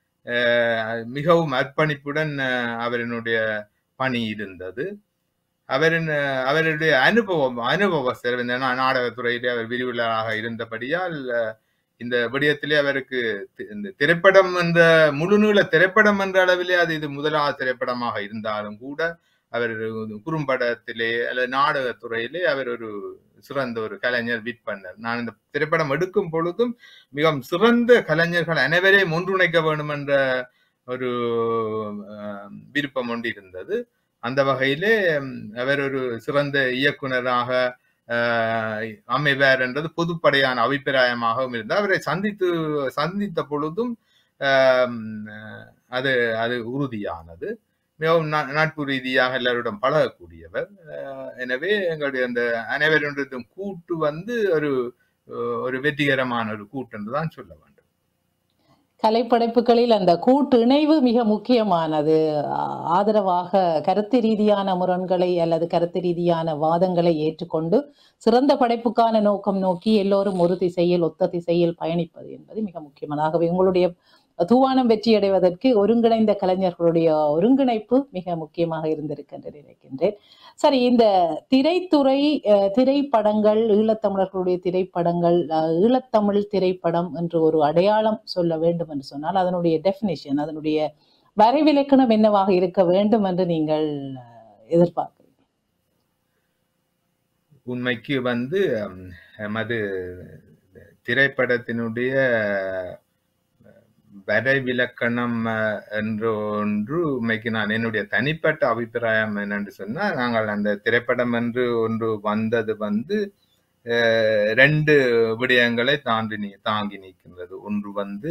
அஹ், மிகவும் அர்ப்பணிப்புடன் அஹ், அவரினுடைய பணி இருந்தது அவரின் அஹ், அவருடைய அனுபவம் அனுபவ செலவு இந்த நா- நாடகத்துறையிலே அவர் விரிவுரையாக இருந்தபடியால் அஹ், இந்த விடயத்திலே அவருக்கு தி- இந்த திரைப்படம் என்ற முழுநீள திரைப்படம் என்ற அளவிலே அது இது முதலாவது திரைப்படமாக இருந்தாலும் கூட அவர் குறும்படத்திலே அல்லது நாடகத்துறையிலே அவர் ஒரு சிறந்த ஒரு கலைஞர் விற்பனர் நான் இந்த திரைப்படம் எடுக்கும் பொழுதும் மிகவும் சிறந்த கலைஞர்கள் அனைவரையும் ஒன்றிணைக்க வேண்டும் என்ற ஒரு அஹ், விருப்பம் ஒன்று இருந்தது அந்த வகையிலே ம், அவர் ஒரு சிறந்த இயக்குனராக அஹ், அமைவார் என்றது பொதுப்படையான அபிப்பிராயமாகவும் இருந்தார் அவரை சந்தித்து சந்தித்த பொழுதும் ஆம், அது அது உறுதியானது மிகவும் ந- நட்பு ரீதியாக எல்லாருடன் பழகக்கூடியவர் அஹ், எனவே எங்களுடைய அந்த அனைவருடையதும் கூட்டு வந்து ஒரு அஹ், ஒரு வெற்றிகரமான ஒரு கூட்டு என்று தான் சொல்ல வேண்டும் கலைப்படைப்புகளில் அந்த கூட்டு இணைவு மிக முக்கியமானது ஆ- ஆதரவாக கருத்து ரீதியான முரண்களை அல்லது கருத்து ரீதியான வாதங்களை ஏற்றுக்கொண்டு சிறந்த படைப்புக்கான நோக்கம் நோக்கி எல்லோரும் ஒரு திசையில் ஒத்த திசையில் பயணிப்பது என்பது மிக முக்கியமானதாகவே உங்களுடைய தூவானம் வெற்றியடைவதற்கு ஒருங்கிணைந்த கலைஞர்களுடைய ஒருங்கிணைப்பு மிக முக்கியமாக இருந்திருக்கின்ற நினைக்கின்றேன் சரி இந்த திரைத்துறை அஹ், திரைப்படங்கள் ஈழத்தமிழர்களுடைய திரைப்படங்கள் அஹ், ஈழத்தமிழ் திரைப்படம் என்று ஒரு அடையாளம் சொல்ல வேண்டும் என்று சொன்னால் அதனுடைய டெஃபினிஷன் அதனுடைய வரைவிலக்கணம் என்னவாக இருக்க வேண்டும் என்று நீங்கள் அஹ், எதிர்பார்க்கிறீர்கள் உண்மைக்கு வந்து ம், எமது திரைப்படத்தினுடைய வரைவிலக்கணம் அஹ், என்ற ஒன்று உண்மைக்கு நான் என்னுடைய தனிப்பட்ட அபிப்பிராயம் என்னன்னு சொன்னா நாங்கள் அந்த திரைப்படம் என்று ஒன்று வந்தது வந்து அஹ், ரெண்டு விடயங்களை தாண்டி நீ தாங்கி நிற்கின்றது ஒன்று வந்து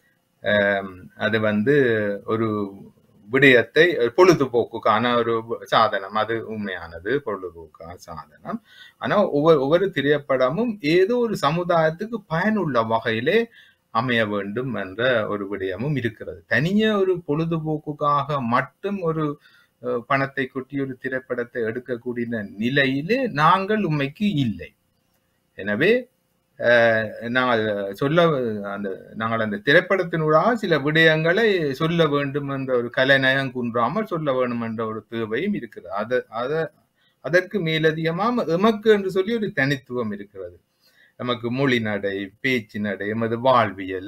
அஹ், அது வந்து ஒரு விடயத்தை ஒரு பொழுதுபோக்குக்கான ஒரு சாதனம் அது உண்மையானது பொழுதுபோக்கான சாதனம் ஆனா ஒவ்வொரு ஒவ்வொரு திரைப்படமும் ஏதோ ஒரு சமுதாயத்துக்கு பயனுள்ள வகையிலே அமைய வேண்டும் என்ற ஒரு விடயமும் இருக்கிறது தனியே ஒரு பொழுதுபோக்குக்காக மட்டும் ஒரு அஹ், பணத்தை கொட்டி ஒரு திரைப்படத்தை எடுக்கக்கூடிய நிலையிலே நாங்கள் உண்மைக்கு இல்லை எனவே அஹ், நாங்கள் சொல்ல அந்த நாங்கள் அந்த திரைப்படத்தினூடாக சில விடயங்களை சொல்ல வேண்டும் என்ற ஒரு கலைநயம் குன்றாமல் சொல்ல வேண்டும் என்ற ஒரு தேவையும் இருக்கிறது அது அத அதற்கு மேலதிகமாக எமக்கு என்று சொல்லி ஒரு தனித்துவம் இருக்கிறது நமக்கு மொழி நடை பேச்சு நடை எமது வாழ்வியல்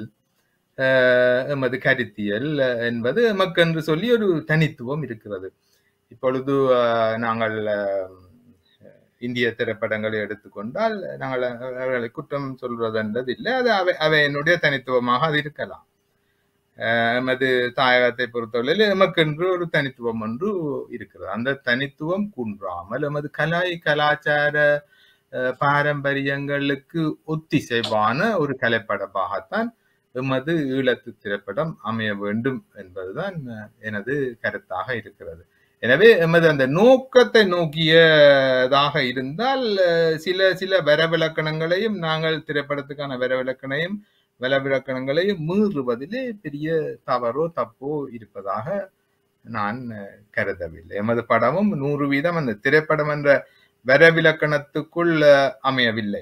அஹ், எமது கருத்தியல் அஹ், என்பது எமக்கு என்று சொல்லி ஒரு தனித்துவம் இருக்கிறது இப்பொழுது அஹ், நாங்கள் அஹ், இந்திய திரைப்படங்களை எடுத்துக்கொண்டால் நாங்கள் அவர்களை குற்றம் சொல்வதென்றது இல்லை அது அவை அவை என்னுடைய தனித்துவமாக அது இருக்கலாம் அஹ், எமது தாயகத்தை பொறுத்தவரையில் எமக்கென்று ஒரு தனித்துவம் ஒன்று இருக்கிறது அந்த தனித்துவம் குன்றாமல் எமது கலை கலாச்சார அஹ், பாரம்பரியங்களுக்கு ஒத்திசைவான ஒரு கலைப்படமாகத்தான் எமது ஈழத்து திரைப்படம் அமைய வேண்டும் என்பதுதான் அஹ், எனது கருத்தாக இருக்கிறது எனவே எமது அந்த நோக்கத்தை நோக்கியதாக இருந்தால் அஹ், சில சில வரவிலக்கணங்களையும் நாங்கள் திரைப்படத்துக்கான வரவிலக்கணையும் வரவிலக்கணங்களையும் மீறுவதிலே பெரிய தவறோ தப்போ இருப்பதாக நான் அஹ், கருதவில்லை எமது படமும் நூறு வீதம் அந்த திரைப்படம் என்ற வரவிலக்கணத்துக்குள் அஹ், அமையவில்லை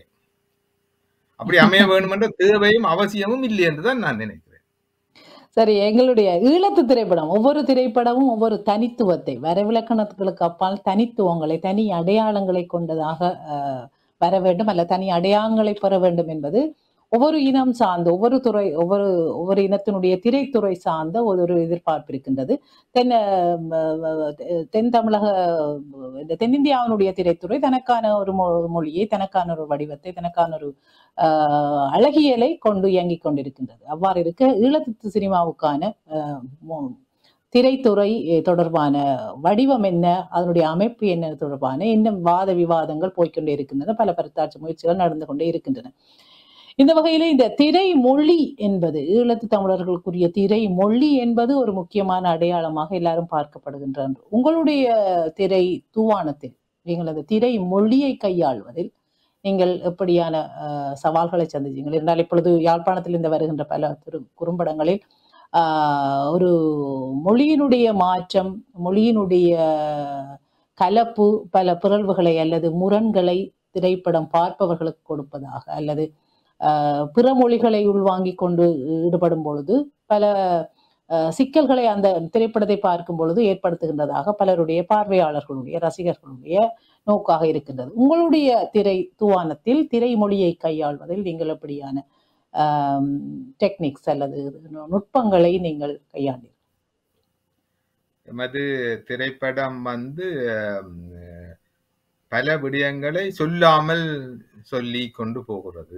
அப்படி அமைய வேண்டும் என்ற தேவையும் அவசியமும் இல்லை என்றுதான் நான் நினைக்கிறேன் சரி எங்களுடைய ஈழத்து திரைப்படம் ஒவ்வொரு திரைப்படமும் ஒவ்வொரு தனித்துவத்தை வரைவிலக்கணத்துகளுக்கு அப்பால் தனித்துவங்களை தனி அடையாளங்களை கொண்டதாக அஹ், வர வேண்டும் அல்ல தனி அடையாளங்களை பெற வேண்டும் என்பது ஒவ்வொரு இனம் சார்ந்த ஒவ்வொரு துறை ஒவ்வொரு ஒவ்வொரு இனத்தினுடைய திரைத்துறை சார்ந்த ஒரு எதிர்பார்ப்பு இருக்கின்றது தென் அஹ், தென் தமிழக இந்த தென்னிந்தியாவினுடைய திரைத்துறை தனக்கான ஒரு மொ- மொழியை தனக்கான ஒரு வடிவத்தை தனக்கான ஒரு ஆஹ், அழகியலை கொண்டு இயங்கிக் கொண்டிருக்கின்றது அவ்வாறு இருக்க ஈழத்து சினிமாவுக்கான ஆஹ், மொ- திரைத்துறை அஹ், தொடர்பான வடிவம் என்ன அதனுடைய அமைப்பு என்ன தொடர்பான இன்னும் வாத விவாதங்கள் போய்க்கொண்டே இருக்கின்றன பல பரத்தாட்சி முயற்சிகள் நடந்து கொண்டே இருக்கின்றன இந்த வகையில இந்த திரை மொழி என்பது ஈழத்து தமிழர்களுக்குரிய திரை மொழி என்பது ஒரு முக்கியமான அடையாளமாக எல்லாரும் பார்க்கப்படுகின்றன உங்களுடைய திரை தூவானத்தில் நீங்கள் அந்த திரை மொழியை கையாள்வதில் நீங்கள் எப்படியான அஹ், சவால்களை சந்திச்சீங்கள் என்றால் இப்பொழுது யாழ்ப்பாணத்திலிருந்து வருகின்ற பல திரு குறும்படங்களில் ஆஹ், ஒரு மொழியினுடைய மாற்றம் மொழியினுடைய கலப்பு பல பிறழ்வுகளை அல்லது முரண்களை திரைப்படம் பார்ப்பவர்களுக்கு கொடுப்பதாக அல்லது ஆஹ், பிற மொழிகளை உள்வாங்கிக் கொண்டு ஈடுபடும் பொழுது பல ஆஹ், சிக்கல்களை அந்த திரைப்படத்தை பார்க்கும் பொழுது ஏற்படுத்துகின்றதாக பலருடைய பார்வையாளர்களுடைய ரசிகர்களுடைய நோக்காக இருக்கின்றது உங்களுடைய திரை தூவானத்தில் திரைமொழியை கையாள்வதில் நீங்கள் எப்படியான டெக்னிக்ஸ் அல்லது நு- நுட்பங்களை நீங்கள் கையாண்டீர்கள் எமது திரைப்படம் வந்து ஹம், பல விடயங்களை சொல்லாமல் சொல்லி கொண்டு போகிறது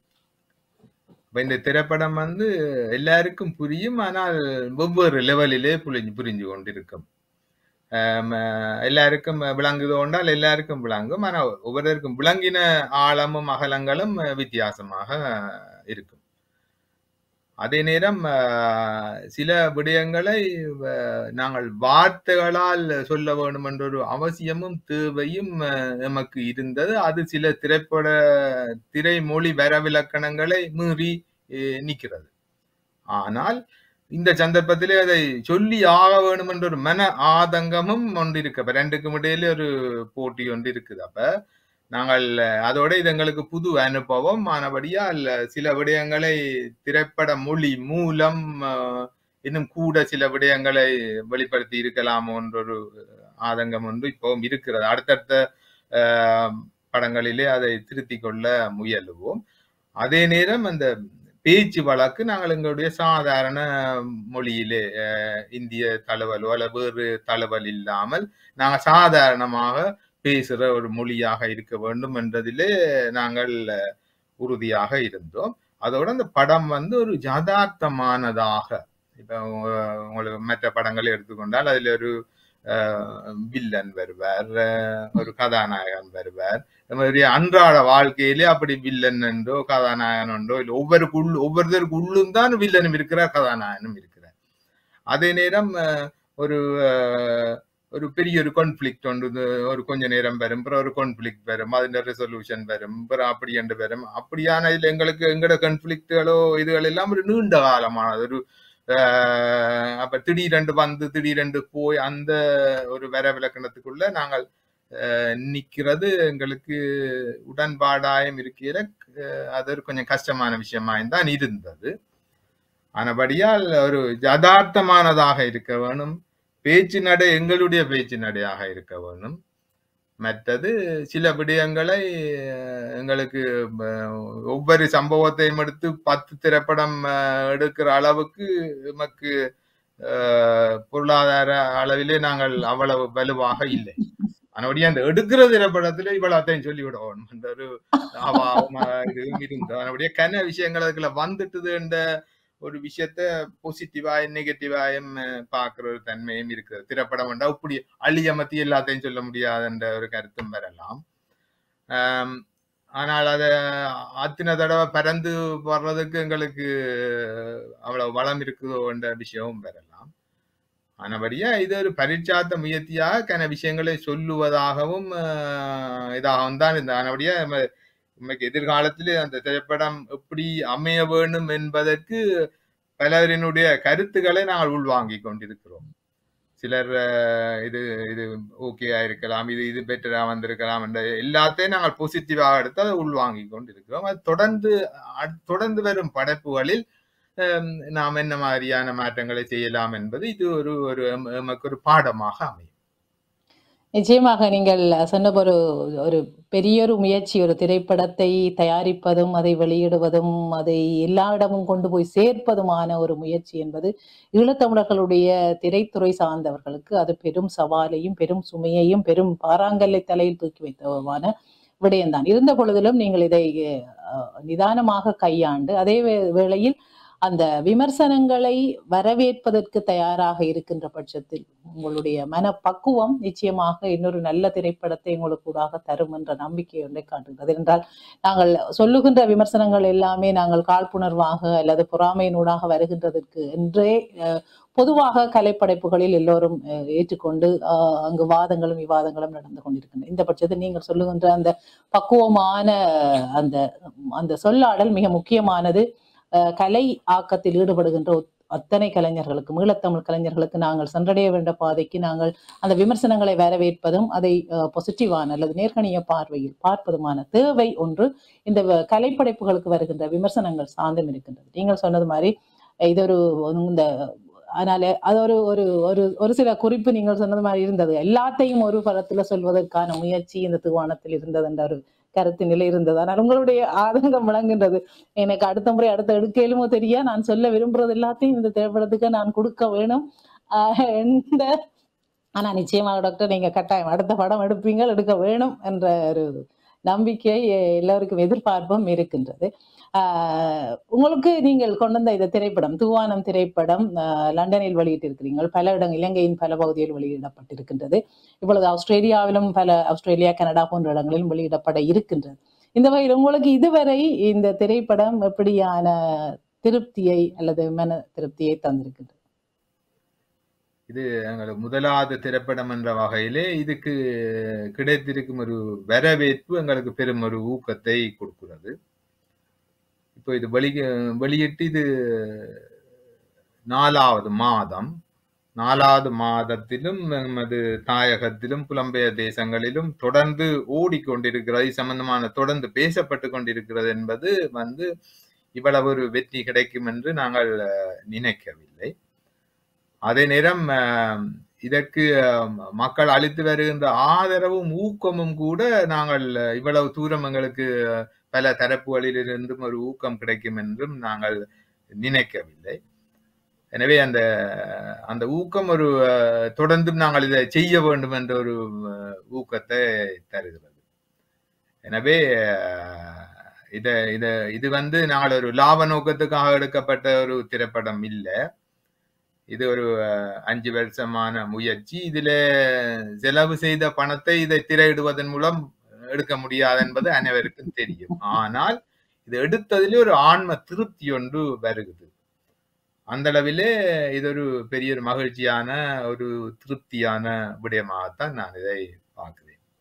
இப்ப இந்த திரைப்படம் வந்து எல்லாருக்கும் புரியும் ஆனால் வெவ்வேறு லெவலிலே புரிஞ்சு புரிஞ்சு கொண்டிருக்கும் ஆம், அஹ், எல்லாருக்கும் விளங்குதோ என்றால் எல்லாருக்கும் விளங்கும் ஆனால் ஒவ்வொருவருக்கும் விளங்கின ஆழமும் அகலங்களும் அஹ், வித்தியாசமாக இருக்கும் அதே நேரம் அஹ், சில விடயங்களை அஹ், நாங்கள் வார்த்தைகளால் சொல்ல வேண்டும் என்ற ஒரு அவசியமும் தேவையும் அஹ், எமக்கு இருந்தது அது சில திரைப்பட திரைமொழி வரவிலக்கணங்களை மீறி அஹ், நிற்கிறது ஆனால் இந்த சந்தர்ப்பத்திலே அதை சொல்லி ஆக வேண்டும் என்ற ஒரு மன ஆதங்கமும் ஒன்று இருக்கு அப்ப ரெண்டுக்கும் இடையில ஒரு போட்டி ஒன்று இருக்குது அப்ப நாங்கள் அஹ், அதோட இது எங்களுக்கு புது அனுபவம் ஆனபடியால் சில விடயங்களை திரைப்பட மொழி மூலம் அஹ், இன்னும் கூட சில விடயங்களை வெளிப்படுத்தி இருக்கலாமோ என்ற ஒரு ஆதங்கம் ஒன்று இப்பவும் இருக்கிறது அடுத்தடுத்த அஹ், படங்களிலே அதை திருத்திக் கொள்ள முயலுவோம் அதே நேரம் அந்த பேச்சு வழக்கு நாங்கள் எங்களுடைய சாதாரண மொழியிலே அஹ், இந்திய தழுவலோ அல்ல வேறு தழுவல் இல்லாமல் நாங்கள் சாதாரணமாக பேசுகிற ஒரு மொழியாக இருக்க வேண்டும் என்றதிலே நாங்கள் அஹ், உறுதியாக இருந்தோம் அதோட அந்த படம் வந்து ஒரு யதார்த்தமானதாக இப்போ உங்களுக்கு மற்ற படங்களை எடுத்துக்கொண்டால் அதில் ஒரு வில்லன் வருவார் அஹ், ஒரு கதாநாயகன் வருவார் இந்த மாதிரி அன்றாட வாழ்க்கையிலே அப்படி வில்லன் என்றோ கதாநாயகன் என்றோ இல்லை ஒவ்வொருக்குள் ஒவ்வொருத்தருக்கு உள்ளும் தான் வில்லனும் இருக்கிறார் கதாநாயகனும் இருக்கிறார் அதே நேரம் அஹ், ஒரு அஹ், ஒரு பெரிய ஒரு கான்ஃபிளிக்ட் ஒன்று இது ஒரு கொஞ்ச நேரம் வரும் அப்புறம் ஒரு கான்ஃபிளிக்ட் வரும் அதில் ரெசல்யூஷன் வரும் அப்புறம் அப்படி என்று வரும் அப்படியான இதில் எங்களுக்கு எங்களோட கான்ஃபிளிக்டுகளோ இதுகள் எல்லாம் ஒரு நீண்ட காலமானது ஒரு அஹ், அப்ப திடீரென்று வந்து திடீரென்று போய் அந்த ஒரு வர விளக்கணத்துக்குள்ள நாங்கள் அஹ், நிக்கிறது எங்களுக்கு உடன்பாடாயம் இருக்கையில அஹ், அது ஒரு கொஞ்சம் கஷ்டமான விஷயமாயும் தான் இருந்தது ஆனபடியால் ஒரு யதார்த்தமானதாக இருக்க வேணும் பேச்சு நடை எங்களுடைய பேச்சு நடையாக இருக்க வேணும் மற்றது சில விடயங்களை அஹ், எங்களுக்கு அஹ், ஒவ்வொரு சம்பவத்தையும் எடுத்து பத்து திரைப்படம் அஹ், எடுக்கிற அளவுக்கு நமக்கு அஹ், பொருளாதார அளவிலே நாங்கள் அவ்வளவு வலுவாக இல்லை ஆனபடியா அந்த எடுக்கிற திரைப்படத்துல இவ்வளத்தையும் சொல்லிவிடுவோம் அந்த ஒரு அவாவும் இதுவும் இருந்தோம் ஆனபடியா கன விஷயங்கள் அதுக்குள்ள வந்துட்டுது என்ற ஒரு விஷயத்த பாசிட்டிவாயும் நெகட்டிவாயும் பார்க்கிற ஒரு தன்மையும் இருக்குது திரைப்படம் வேண்டாம் இப்படி அழியமத்தி எல்லாத்தையும் சொல்ல முடியாதுன்ற ஒரு கருத்தும் வரலாம் ஆம், ஆனால் அதை அத்தனை தடவை பறந்து வர்றதுக்கு எங்களுக்கு அவ்வளவு வளம் இருக்குதோ என்ற விஷயமும் வரலாம் ஆனபடியா இது ஒரு பரீட்சார்த்த முயற்சியாக கன விஷயங்களை சொல்லுவதாகவும் ஆஹ், இதாகவும் தான் இந்த ஆனபடியா நம்ம இன்னைக்கு எதிர்காலத்தில் அந்த திரைப்படம் எப்படி அமைய வேணும் என்பதற்கு பலரினுடைய கருத்துக்களை நாங்கள் உள்வாங்கிக் கொண்டிருக்கிறோம் சிலர் அஹ், இது இது ஓகேயா இருக்கலாம் இது இது பெட்டரா வந்திருக்கலாம் என்ற எல்லாத்தையும் நாங்கள் பாசிட்டிவாக எடுத்து அதை உள்வாங்கிக் கொண்டிருக்கிறோம் அது தொடர்ந்து அ- தொடர்ந்து வரும் படைப்புகளில் ஹம், நாம் என்ன மாதிரியான மாற்றங்களை செய்யலாம் என்பது இது ஒரு ஒரு எம- எமக்கு ஒரு பாடமாக அமையும் நிச்சயமாக நீங்கள் சொன்ன ஒரு ஒரு பெரியொரு முயற்சி ஒரு திரைப்படத்தை தயாரிப்பதும் அதை வெளியிடுவதும் அதை எல்லா இடமும் கொண்டு போய் சேர்ப்பதுமான ஒரு முயற்சி என்பது ஈழத்தமிழர்களுடைய திரைத்துறை சார்ந்தவர்களுக்கு அது பெரும் சவாலையும் பெரும் சுமையையும் பெரும் பாறாங்கல்லை தலையில் தூக்கி வைத்தவான விடயம்தான் இருந்த பொழுதிலும் நீங்கள் இதை அஹ், நிதானமாக கையாண்டு அதே வே- வேளையில் அந்த விமர்சனங்களை வரவேற்பதற்கு தயாராக இருக்கின்ற பட்சத்தில் உங்களுடைய மனப்பக்குவம் நிச்சயமாக இன்னொரு நல்ல திரைப்படத்தை உங்களுக்கு கூடாக தரும் என்ற நம்பிக்கை ஒன்றை காட்டுகிறது என்றால் நாங்கள் சொல்லுகின்ற விமர்சனங்கள் எல்லாமே நாங்கள் காழ்ப்புணர்வாக அல்லது பொறாமையினூடாக வருகின்றதற்கு என்றே அஹ், பொதுவாக கலைப்படைப்புகளில் எல்லோரும் அஹ், ஏற்றுக்கொண்டு அஹ், அங்கு வாதங்களும் விவாதங்களும் நடந்து கொண்டிருக்கின்றன இந்த பட்சத்தில் நீங்கள் சொல்லுகின்ற அந்த பக்குவமான அந்த அந்த சொல்லாடல் மிக முக்கியமானது அஹ், கலை ஆக்கத்தில் ஈடுபடுகின்ற ஒத்- அத்தனை கலைஞர்களுக்கும் ஈழத்தமிழ் கலைஞர்களுக்கு நாங்கள் சென்றடைய வேண்ட பாதைக்கு நாங்கள் அந்த விமர்சனங்களை வரவேற்பதும் அதை பொசிட்டிவான அல்லது நேர்கணிய பார்வையில் பார்ப்பதுமான தேவை ஒன்று இந்த வ- கலைப்படைப்புகளுக்கு வருகின்ற விமர்சனங்கள் சார்ந்தும் இருக்கின்றது நீங்கள் சொன்னது மாதிரி அஹ், இது ஒரு இந்த அதனால அது ஒரு ஒரு ஒரு ஒரு சில குறிப்பு நீங்கள் சொன்னது மாதிரி இருந்தது எல்லாத்தையும் ஒரு படத்துல சொல்வதற்கான முயற்சி இந்த தீவானத்தில் இருந்தது என்ற ஒரு கருத்து நிலை இருந்தது ஆனால் உங்களுடைய ஆதங்கம் விளங்குகின்றது எனக்கு அடுத்த முறை அடுத்த எடுக்கலுமோ தெரியா நான் சொல்ல விரும்புறது எல்லாத்தையும் இந்த திரைப்படத்துக்கு நான் கொடுக்க வேணும் ஆஹ் எந்த ஆனா நிச்சயமாக டாக்டர் நீங்க கட்டாயம் அடுத்த படம் எடுப்பீங்க எடுக்க வேணும் என்ற ஒரு நம்பிக்கை எல்லோருக்கும் எதிர்பார்ப்பும் இருக்கின்றது ஆஹ் உங்களுக்கு நீங்கள் கொண்டு வந்த இந்த திரைப்படம் தூவானம் திரைப்படம் ஆஹ் லண்டனில் வெளியிட்டிருக்கிறீர்கள் பல இடங்கள் இலங்கையின் பல பகுதியில் வெளியிடப்பட்டிருக்கின்றது இப்பொழுது ஆஸ்திரேலியாவிலும் பல ஆஸ்திரேலியா கனடா போன்ற இடங்களிலும் வெளியிடப்பட இருக்கின்றது இந்த வகையில் உங்களுக்கு இதுவரை இந்த திரைப்படம் எப்படியான திருப்தியை அல்லது மன திருப்தியை தந்திருக்கின்றது இது எங்களுக்கு முதலாவது திரைப்படம் என்ற வகையிலே இதுக்கு கிடைத்திருக்கும் ஒரு வரவேற்பு எங்களுக்கு பெரும் ஒரு ஊக்கத்தை கொடுக்கிறது இப்போ இது வெளி வெளியிட்டு இது நாலாவது மாதம் நாலாவது மாதத்திலும் நமது தாயகத்திலும் புலம்பெயர் தேசங்களிலும் தொடர்ந்து ஓடிக்கொண்டிருக்கிறது இது சம்பந்தமான தொடர்ந்து பேசப்பட்டு கொண்டிருக்கிறது என்பது வந்து இவ்வளவு ஒரு வெற்றி கிடைக்கும் என்று நாங்கள் அஹ், நினைக்கவில்லை அதே நேரம் அஹ், இதற்கு அஹ், மக்கள் அளித்து வருகின்ற ஆதரவும் ஊக்கமும் கூட நாங்கள் அஹ், இவ்வளவு தூரம் எங்களுக்கு அஹ், பல தரப்புகளிலிருந்தும் ஒரு ஊக்கம் கிடைக்கும் என்றும் நாங்கள் நினைக்கவில்லை எனவே அந்த அந்த ஊக்கம் ஒரு அஹ், தொடர்ந்தும் நாங்கள் இதை செய்ய வேண்டும் என்ற ஒரு அஹ், ஊக்கத்தை தருகிறது எனவே அஹ், இத இத இது வந்து நாங்கள் ஒரு லாப நோக்கத்துக்காக எடுக்கப்பட்ட ஒரு திரைப்படம் இல்லை இது ஒரு அஹ், அஞ்சு வருஷமான முயற்சி இதுல செலவு செய்த பணத்தை இதை திரையிடுவதன் மூலம் எடுக்க முடியாது என்பது அனைவருக்கும் தெரியும் ஆனால் இது எடுத்ததிலே ஒரு ஆன்ம திருப்தி ஒன்று வருகிறது அந்த அளவிலே இது ஒரு பெரிய ஒரு மகிழ்ச்சியான ஒரு திருப்தியான விடயமாகத்தான் நான் இதை பார்க்கிறேன்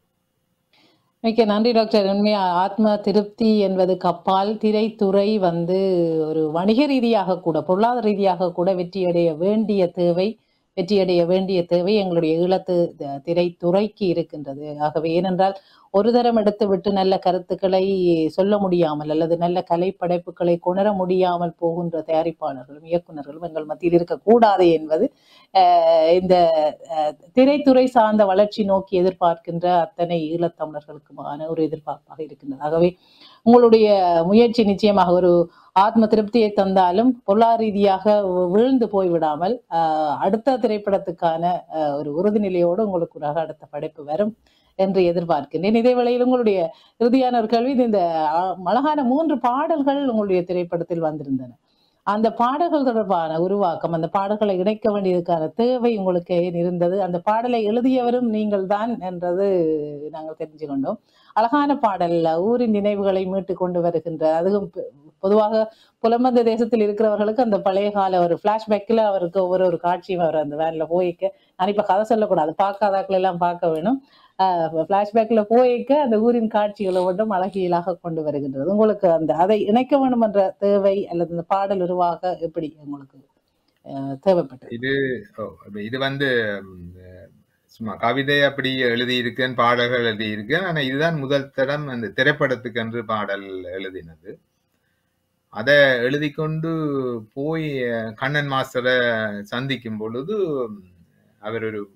மிக்க நன்றி டாக்டர் உண்மையா ஆத்ம திருப்தி என்பதுக்கு அப்பால் திரைத்துறை வந்து ஒரு வணிக ரீதியாக கூட பொருளாதார ரீதியாக கூட வெற்றியடைய வேண்டிய தேவை வெற்றியடைய வேண்டிய தேவை எங்களுடைய ஈழத்து த- திரைத்துறைக்கு இருக்கின்றது ஆகவே ஏனென்றால் ஒரு தரம் எடுத்து விட்டு நல்ல கருத்துக்களை சொல்ல முடியாமல் அல்லது நல்ல கலை படைப்புகளை கொணர முடியாமல் போகின்ற தயாரிப்பாளர்களும் இயக்குனர்களும் எங்கள் மத்தியில் இருக்கக்கூடாது என்பது அஹ், இந்த அஹ், திரைத்துறை சார்ந்த வளர்ச்சி நோக்கி எதிர்பார்க்கின்ற அத்தனை ஈழத்தமிழர்களுக்குமான ஒரு எதிர்பார்ப்பாக இருக்கின்றது ஆகவே உங்களுடைய முயற்சி நிச்சயமாக ஒரு ஆத்ம திருப்தியை தந்தாலும் பொருளாதார ரீதியாக வி- வீழ்ந்து போய்விடாமல் ஆஹ், அடுத்த திரைப்படத்துக்கான ஆஹ், ஒரு உறுதிநிலையோடு உங்களுக்கு ஒரு அடுத்த படைப்பு வரும் என்று எதிர்பார்க்கின்றேன் இதே வேளையில் உங்களுடைய இறுதியான ஒரு கேள்வி இது இந்த ஆஹ், அழகான மூன்று பாடல்கள் உங்களுடைய திரைப்படத்தில் வந்திருந்தன அந்த பாடல்கள் தொடர்பான உருவாக்கம் அந்த பாடல்களை இணைக்க வேண்டியதுக்கான தேவை உங்களுக்கு ஏன் இருந்தது அந்த பாடலை எழுதியவரும் நீங்கள் தான் என்றது நாங்கள் தெரிஞ்சு கொண்டோம் அழகான பாடல் ஊரின் நினைவுகளை மீட்டு கொண்டு வருகின்ற அதுவும் பொ- பொதுவாக புலம்பந்த தேசத்தில் இருக்கிறவர்களுக்கு அந்த பழைய கால ஒரு பிளாஷ்பேக்கில் அவருக்கு ஒவ்வொரு ஒரு காட்சியும் அவர் அந்த வேன்ல போய்க்க நான் இப்ப கதை சொல்லக்கூடாது பார்க்காதாக்கள் எல்லாம் பார்க்க வேணும் பிளாஷ்பேக்ல போய்க்க அந்த ஊரின் காட்சிகளை மட்டும் அழகியலாக கொண்டு வருகின்றது உங்களுக்கு அந்த அதை இணைக்க வேண்டும் என்ற தேவை அல்லது அந்த பாடல் உருவாக எப்படி உங்களுக்கு அஹ், தேவைப்பட்டது இது ஓ, அப்ப இது வந்து ம், அஹ், சும்மா கவிதை அப்படி எழுதியிருக்கேன் பாடல்கள் எழுதியிருக்கேன் ஆனா இதுதான் முதல் தரம் அந்த திரைப்படத்துக்கு என்று பாடல் எழுதினது அதை எழுதி கொண்டு போய் அஹ், கண்ணன் மாஸ்டரை சந்திக்கும் பொழுது ம், அவர் ஒரு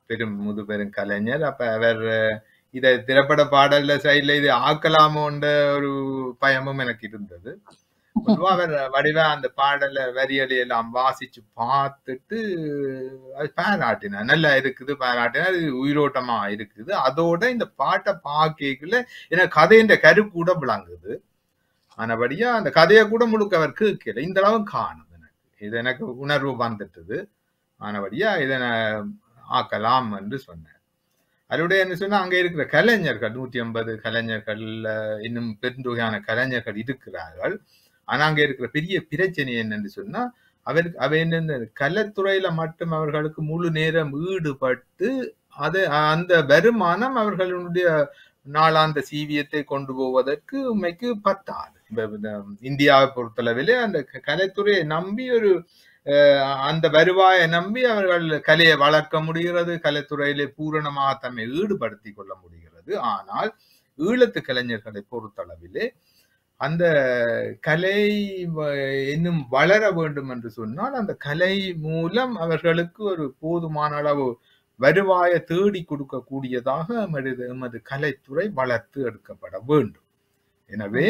பெரும் முதுபெரும் கலைஞர் அப்ப அவர் இத திரைப்பட பாடல்ல சைட்ல இது ஆக்கலாமோன்ற ஒரு பயமும் எனக்கு இருந்தது பொதுவா அவர் வடிவா அந்த பாடல வரிகளை எல்லாம் வாசிச்சு பார்த்துட்டு அது பாராட்டினார் நல்லா இருக்குது பாராட்டினார் இது உயிரோட்டமா இருக்குது அதோட இந்த பாட்டை பார்க்கல எனக்கு கதையின் கரு கூட விளங்குது ஆனபடியா அந்த கதையை கூட முழுக்க அவர் கேட்கல இந்த அளவு காணும் எனக்கு இது எனக்கு உணர்வு வந்துட்டது ஆனபடியா இதை நான் ஆக்கலாம் என்று சொன்னேன் அதோடைய என்ன சொன்னா அங்க இருக்கிற கலைஞர்கள் நூத்தி ஐம்பது கலைஞர்கள் இன்னும் பெருந்தொகையான கலைஞர்கள் இருக்கிறார்கள் ஆனா அங்க இருக்கிற பெரிய பிரச்சனை என்னன்னு சொன்னா அவருக்கு அவ என்ன கலைத்துறையில மட்டும் அவர்களுக்கு முழு நேரம் ஈடுபட்டு அது அந்த வருமானம் அவர்களுடைய நாளாந்த சீவியத்தை கொண்டு போவதற்கு உண்மைக்கு பத்தாது இப்ப இந்த இந்தியாவை பொறுத்தளவிலே அந்த க- கலைத்துறையை நம்பி ஒரு அஹ், அந்த வருவாயை நம்பி அவர்கள் கலையை வளர்க்க முடிகிறது கலைத்துறையிலே பூரணமாக தம்மை ஈடுபடுத்திக் கொள்ள முடிகிறது ஆனால் ஈழத்து கலைஞர்களை பொறுத்தளவிலே அந்த கலை வ- இன்னும் வளர வேண்டும் என்று சொன்னால் அந்த கலை மூலம் அவர்களுக்கு ஒரு போதுமான அளவு வருவாயை தேடி கொடுக்கக்கூடியதாக எமது எமது கலைத்துறை வளர்த்து எடுக்கப்பட வேண்டும் எனவே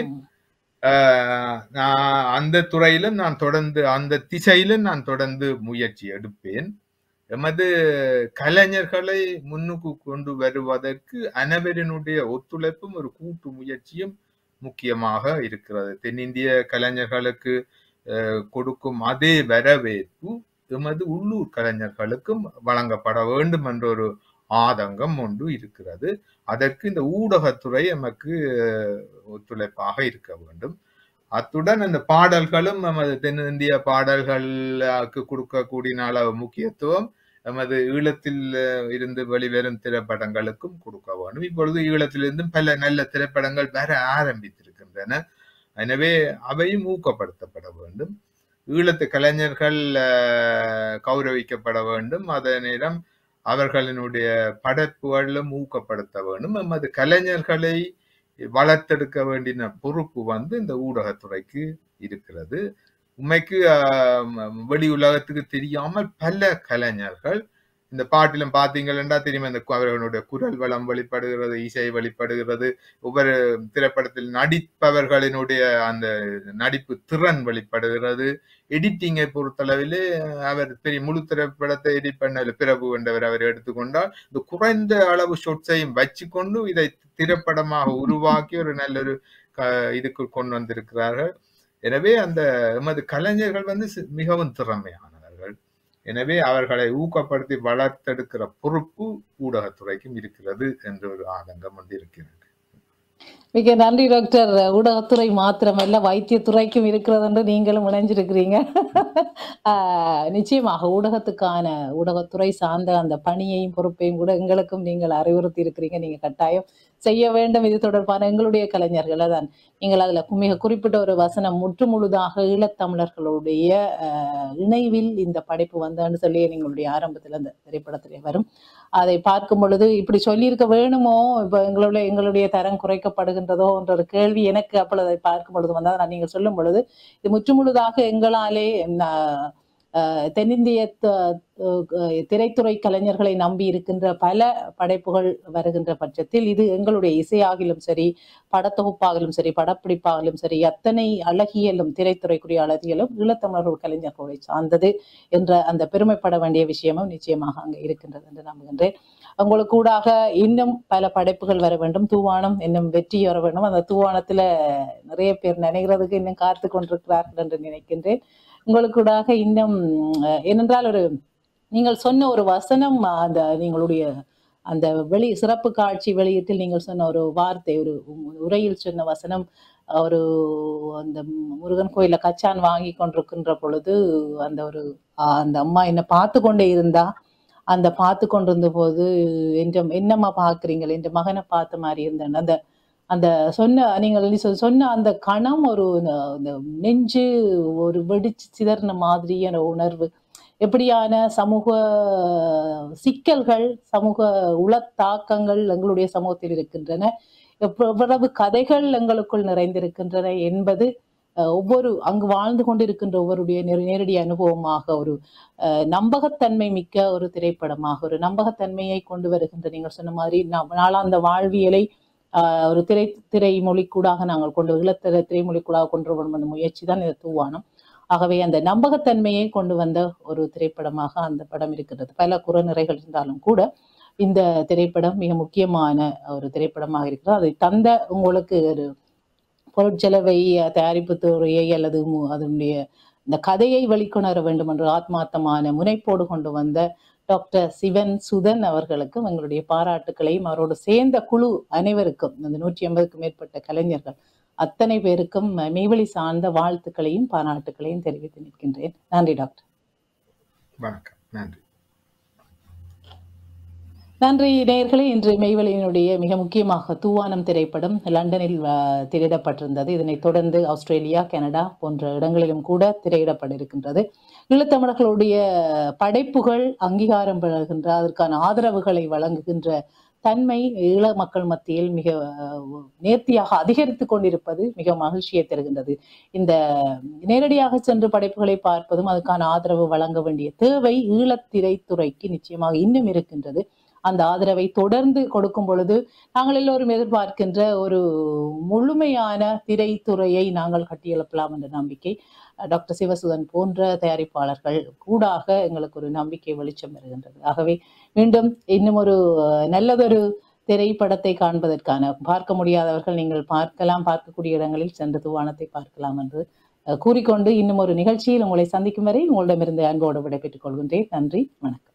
ஆஹ், நான் அந்த துறையிலும் நான் தொடர்ந்து அந்த திசையிலும் நான் தொடர்ந்து முயற்சி எடுப்பேன் எமது கலைஞர்களை முன்னுக்கு கொண்டு வருவதற்கு அனைவரினுடைய ஒத்துழைப்பும் ஒரு கூட்டு முயற்சியும் முக்கியமாக இருக்கிறது தென்னிந்திய கலைஞர்களுக்கு அஹ், கொடுக்கும் அதே வரவேற்பு எமது உள்ளூர் கலைஞர்களுக்கும் வழங்கப்பட வேண்டும் என்ற ஒரு ஆதங்கம் ஒன்று இருக்கிறது அதற்கு இந்த ஊடகத்துறை நமக்கு அஹ், ஒத்துழைப்பாக இருக்க வேண்டும் அத்துடன் அந்த பாடல்களும் நமது தென்னிந்திய பாடல்களுக்கு கொடுக்கக்கூடிய அளவு முக்கியத்துவம் நமது ஈழத்தில் அஹ், இருந்து வெளிவரும் திரைப்படங்களுக்கும் கொடுக்க வேண்டும் இப்பொழுது ஈழத்திலிருந்தும் பல நல்ல திரைப்படங்கள் வர ஆரம்பித்திருக்கின்றன எனவே அவையும் ஊக்கப்படுத்தப்பட வேண்டும் ஈழத்து கலைஞர்கள் அஹ், கௌரவிக்கப்பட வேண்டும் அதே நேரம் அவர்களினுடைய படைப்புகளும் ஊக்கப்படுத்த வேண்டும் நமது கலைஞர்களை வளர்த்தெடுக்க வேண்டிய பொறுப்பு வந்து இந்த ஊடகத்துறைக்கு இருக்கிறது உண்மைக்கு ஆஹ், ம- வெளி உலகத்துக்கு தெரியாமல் பல கலைஞர்கள் இந்த பாட்டிலும் பார்த்தீங்கன்னா தெரியும் இந்த கு- அவர்களுடைய குரல் வளம் வெளிப்படுகிறது இசை வெளிப்படுகிறது ஒவ்வொரு திரைப்படத்தில் நடிப்பவர்களினுடைய அந்த நடிப்பு திறன் வெளிப்படுகிறது எடிட்டிங்கை பொறுத்தளவிலே அவர் பெரிய முழு திரைப்படத்தை எடிட் பண்ண பிரபு என்றவர் அவர் எடுத்துக்கொண்டால் இந்த குறைந்த அளவு ஷொட்ஸையும் வச்சுக்கொண்டு இதை திரைப்படமாக உருவாக்கி ஒரு நல்ல ஒரு க- இதுக்கு கொண்டு வந்திருக்கிறார்கள் எனவே அந்த எமது கலைஞர்கள் வந்து சி- மிகவும் திறமையானவர்கள் எனவே அவர்களை ஊக்கப்படுத்தி வளர்த்தெடுக்கிற பொறுப்பு ஊடகத்துறைக்கும் இருக்கிறது என்ற ஒரு ஆதங்கம் வந்து இருக்கிறது மிக நன்றி டாக்டர் ஊடகத்துறை மாத்திரமல்ல வைத்தியத்துறைக்கும் இருக்கிறது என்று நீங்களும் இணைஞ்சிருக்கிறீங்க ஆஹ் நிச்சயமாக ஊடகத்துக்கான ஊடகத்துறை சார்ந்த அந்த பணியையும் பொறுப்பையும் கூட எங்களுக்கும் நீங்கள் அறிவுறுத்தி இருக்கிறீங்க நீங்க கட்டாயம் செய்ய வேண்டும் இது தொடர்பான எங்களுடைய கலைஞர்கள் தான் நீங்கள் அதுல மிக குறிப்பிட்ட ஒரு வசனம் முற்று முழுதாக ஈழத்தமிழர்களுடைய ஆஹ், இணைவில் இந்த படைப்பு வந்தான்னு சொல்லி எங்களுடைய ஆரம்பத்தில் அந்த திரைப்படத்திலே வரும் அதை பார்க்கும் பொழுது இப்படி சொல்லியிருக்க வேணுமோ இப்ப எங்களுடைய எங்களுடைய தரம் குறைக்கப்படுகின்றதோ என்ற ஒரு கேள்வி எனக்கு அப்பொழுது அதை பார்க்கும் பொழுது வந்தது நான் நீங்கள் சொல்லும் பொழுது இது முற்றுமுழுதாக எங்களாலே ந- அஹ், தென்னிந்திய த- அஹ், திரைத்துறை கலைஞர்களை நம்பி இருக்கின்ற பல படைப்புகள் வருகின்ற பட்சத்தில் இது எங்களுடைய இசையாகிலும் சரி படத்தொகுப்பாகலும் சரி படப்பிடிப்பாகலும் சரி அத்தனை அழகியலும் திரைத்துறைக்குரிய அழகியலும் ஈழத்தமிழர்கள் கலைஞர்களை சார்ந்தது என்ற அந்த பெருமைப்பட வேண்டிய விஷயமும் நிச்சயமாக அங்கே இருக்கின்றது என்று நம்புகின்றேன் உங்களுக்கு கூடாக இன்னும் பல படைப்புகள் வர வேண்டும் தூவானம் இன்னும் வெற்றி வர வேண்டும் அந்த தூவானத்துல நிறைய பேர் நினைக்கிறதுக்கு இன்னும் காத்து கொண்டிருக்கிறார்கள் என்று நினைக்கின்றேன் உங்களுக்கு கூடாக இன்னும் அஹ், ஏனென்றால் ஒரு நீங்கள் சொன்ன ஒரு வசனம் அந்த நீங்களுடைய அந்த வெளி சிறப்பு காட்சி வெளியீட்டில் நீங்கள் சொன்ன ஒரு வார்த்தை ஒரு உரையில் சொன்ன வசனம் ஒரு அந்த முருகன் கோயில்ல கச்சான் வாங்கி கொண்டிருக்கின்ற பொழுது அந்த ஒரு ஆஹ், அந்த அம்மா என்ன பார்த்து கொண்டே இருந்தா அந்த பார்த்து கொண்டிருந்த போது என்ற என்னம்மா பார்க்குறீங்களே என்ற மகனை பார்த்த மாதிரி இருந்தேன் அந்த அந்த சொன்ன நீங்கள் நீ சொ- சொன்ன அந்த கணம் ஒரு ந- இந்த நெஞ்சு ஒரு வெடிச்சு சிதறின மாதிரியான உணர்வு எப்படியான சமூக சிக்கல்கள் சமூக உளத்தாக்கங்கள் எங்களுடைய சமூகத்தில் இருக்கின்றன எவ்வ- எவ்வளவு கதைகள் எங்களுக்குள் நிறைந்திருக்கின்றன என்பது அஹ், ஒவ்வொரு அங்கு வாழ்ந்து கொண்டிருக்கின்ற ஒவ்வொருடைய நேர- நேரடி அனுபவமாக ஒரு அஹ், நம்பகத்தன்மை மிக்க ஒரு திரைப்படமாக ஒரு நம்பகத்தன்மையை கொண்டு வருகின்ற நீங்கள் சொன்ன மாதிரி நா- நாளாந்த வாழ்வியலை ஆஹ், ஒரு திரை திரை மொழிக்கூடாக நாங்கள் கொண்டு ஈழத்திரை திரைமொழிக்கூடாக கொண்டு வரும் அந்த முயற்சி தான் இந்த தூவானம் ஆகவே அந்த நம்பகத்தன்மையை கொண்டு வந்த ஒரு திரைப்படமாக அந்த படம் இருக்கிறது பல குறநிறைகள் இருந்தாலும் கூட இந்த திரைப்படம் மிக முக்கியமான ஒரு திரைப்படமாக இருக்கிறது அதை தந்த உங்களுக்கு ஒரு பொருட்செலவை அஹ், தயாரிப்பு துறையை அல்லது மு- அதனுடைய இந்த கதையை வெளிக்கொணர வேண்டும் என்ற ஆத்மார்த்தமான முனைப்போடு கொண்டு வந்த டாக்டர் சிவன் சுதன் அவர்களுக்கும் எங்களுடைய பாராட்டுக்களையும் அவரோடு சேர்ந்த குழு அனைவருக்கும் அந்த நூற்றி ஐம்பதுக்கும் மேற்பட்ட கலைஞர்கள் அத்தனை பேருக்கும் அஹ், மெய்வழி சார்ந்த வாழ்த்துக்களையும் பாராட்டுக்களையும் தெரிவித்து நிற்கின்றேன் நன்றி டாக்டர் வணக்கம் நன்றி நன்றி நேயர்களே இன்று மெய்வழியினுடைய மிக முக்கியமாக தூவானம் திரைப்படம் லண்டனில் அஹ், திரையிடப்பட்டிருந்தது இதனைத் தொடர்ந்து ஆஸ்திரேலியா கனடா போன்ற இடங்களிலும் கூட திரையிடப்பட இருக்கின்றது ஈழத்தமிழர்களுடைய படைப்புகள் அங்கீகாரம் பெறுகின்ற அதற்கான ஆதரவுகளை வழங்குகின்ற தன்மை ஈழ மக்கள் மத்தியில் மிக அஹ், நேர்த்தியாக அதிகரித்து கொண்டிருப்பது மிக மகிழ்ச்சியை தருகின்றது இந்த நேரடியாக சென்று படைப்புகளை பார்ப்பதும் அதுக்கான ஆதரவு வழங்க வேண்டிய தேவை ஈழத்திரைத்துறைக்கு நிச்சயமாக இன்னும் இருக்கின்றது அந்த ஆதரவை தொடர்ந்து கொடுக்கும் பொழுது நாங்கள் எல்லோரும் எதிர்பார்க்கின்ற ஒரு முழுமையான திரைத்துறையை நாங்கள் கட்டியெழுப்பலாம் என்ற நம்பிக்கை அஹ், டாக்டர் சிவசுதன் போன்ற தயாரிப்பாளர்கள் கூடாக எங்களுக்கு ஒரு நம்பிக்கை வெளிச்சம் வருகின்றது ஆகவே மீண்டும் இன்னும் ஒரு அஹ், நல்லதொரு திரைப்படத்தை காண்பதற்கான பார்க்க முடியாதவர்கள் நீங்கள் பார்க்கலாம் பார்க்கக்கூடிய இடங்களில் சென்று துவானத்தை பார்க்கலாம் என்று அஹ், கூறிக்கொண்டு இன்னும் ஒரு நிகழ்ச்சியில் உங்களை சந்திக்கும் வரை உங்களிடமிருந்து அன்போடு விடைபெற்றுக் கொள்கின்றேன் நன்றி வணக்கம்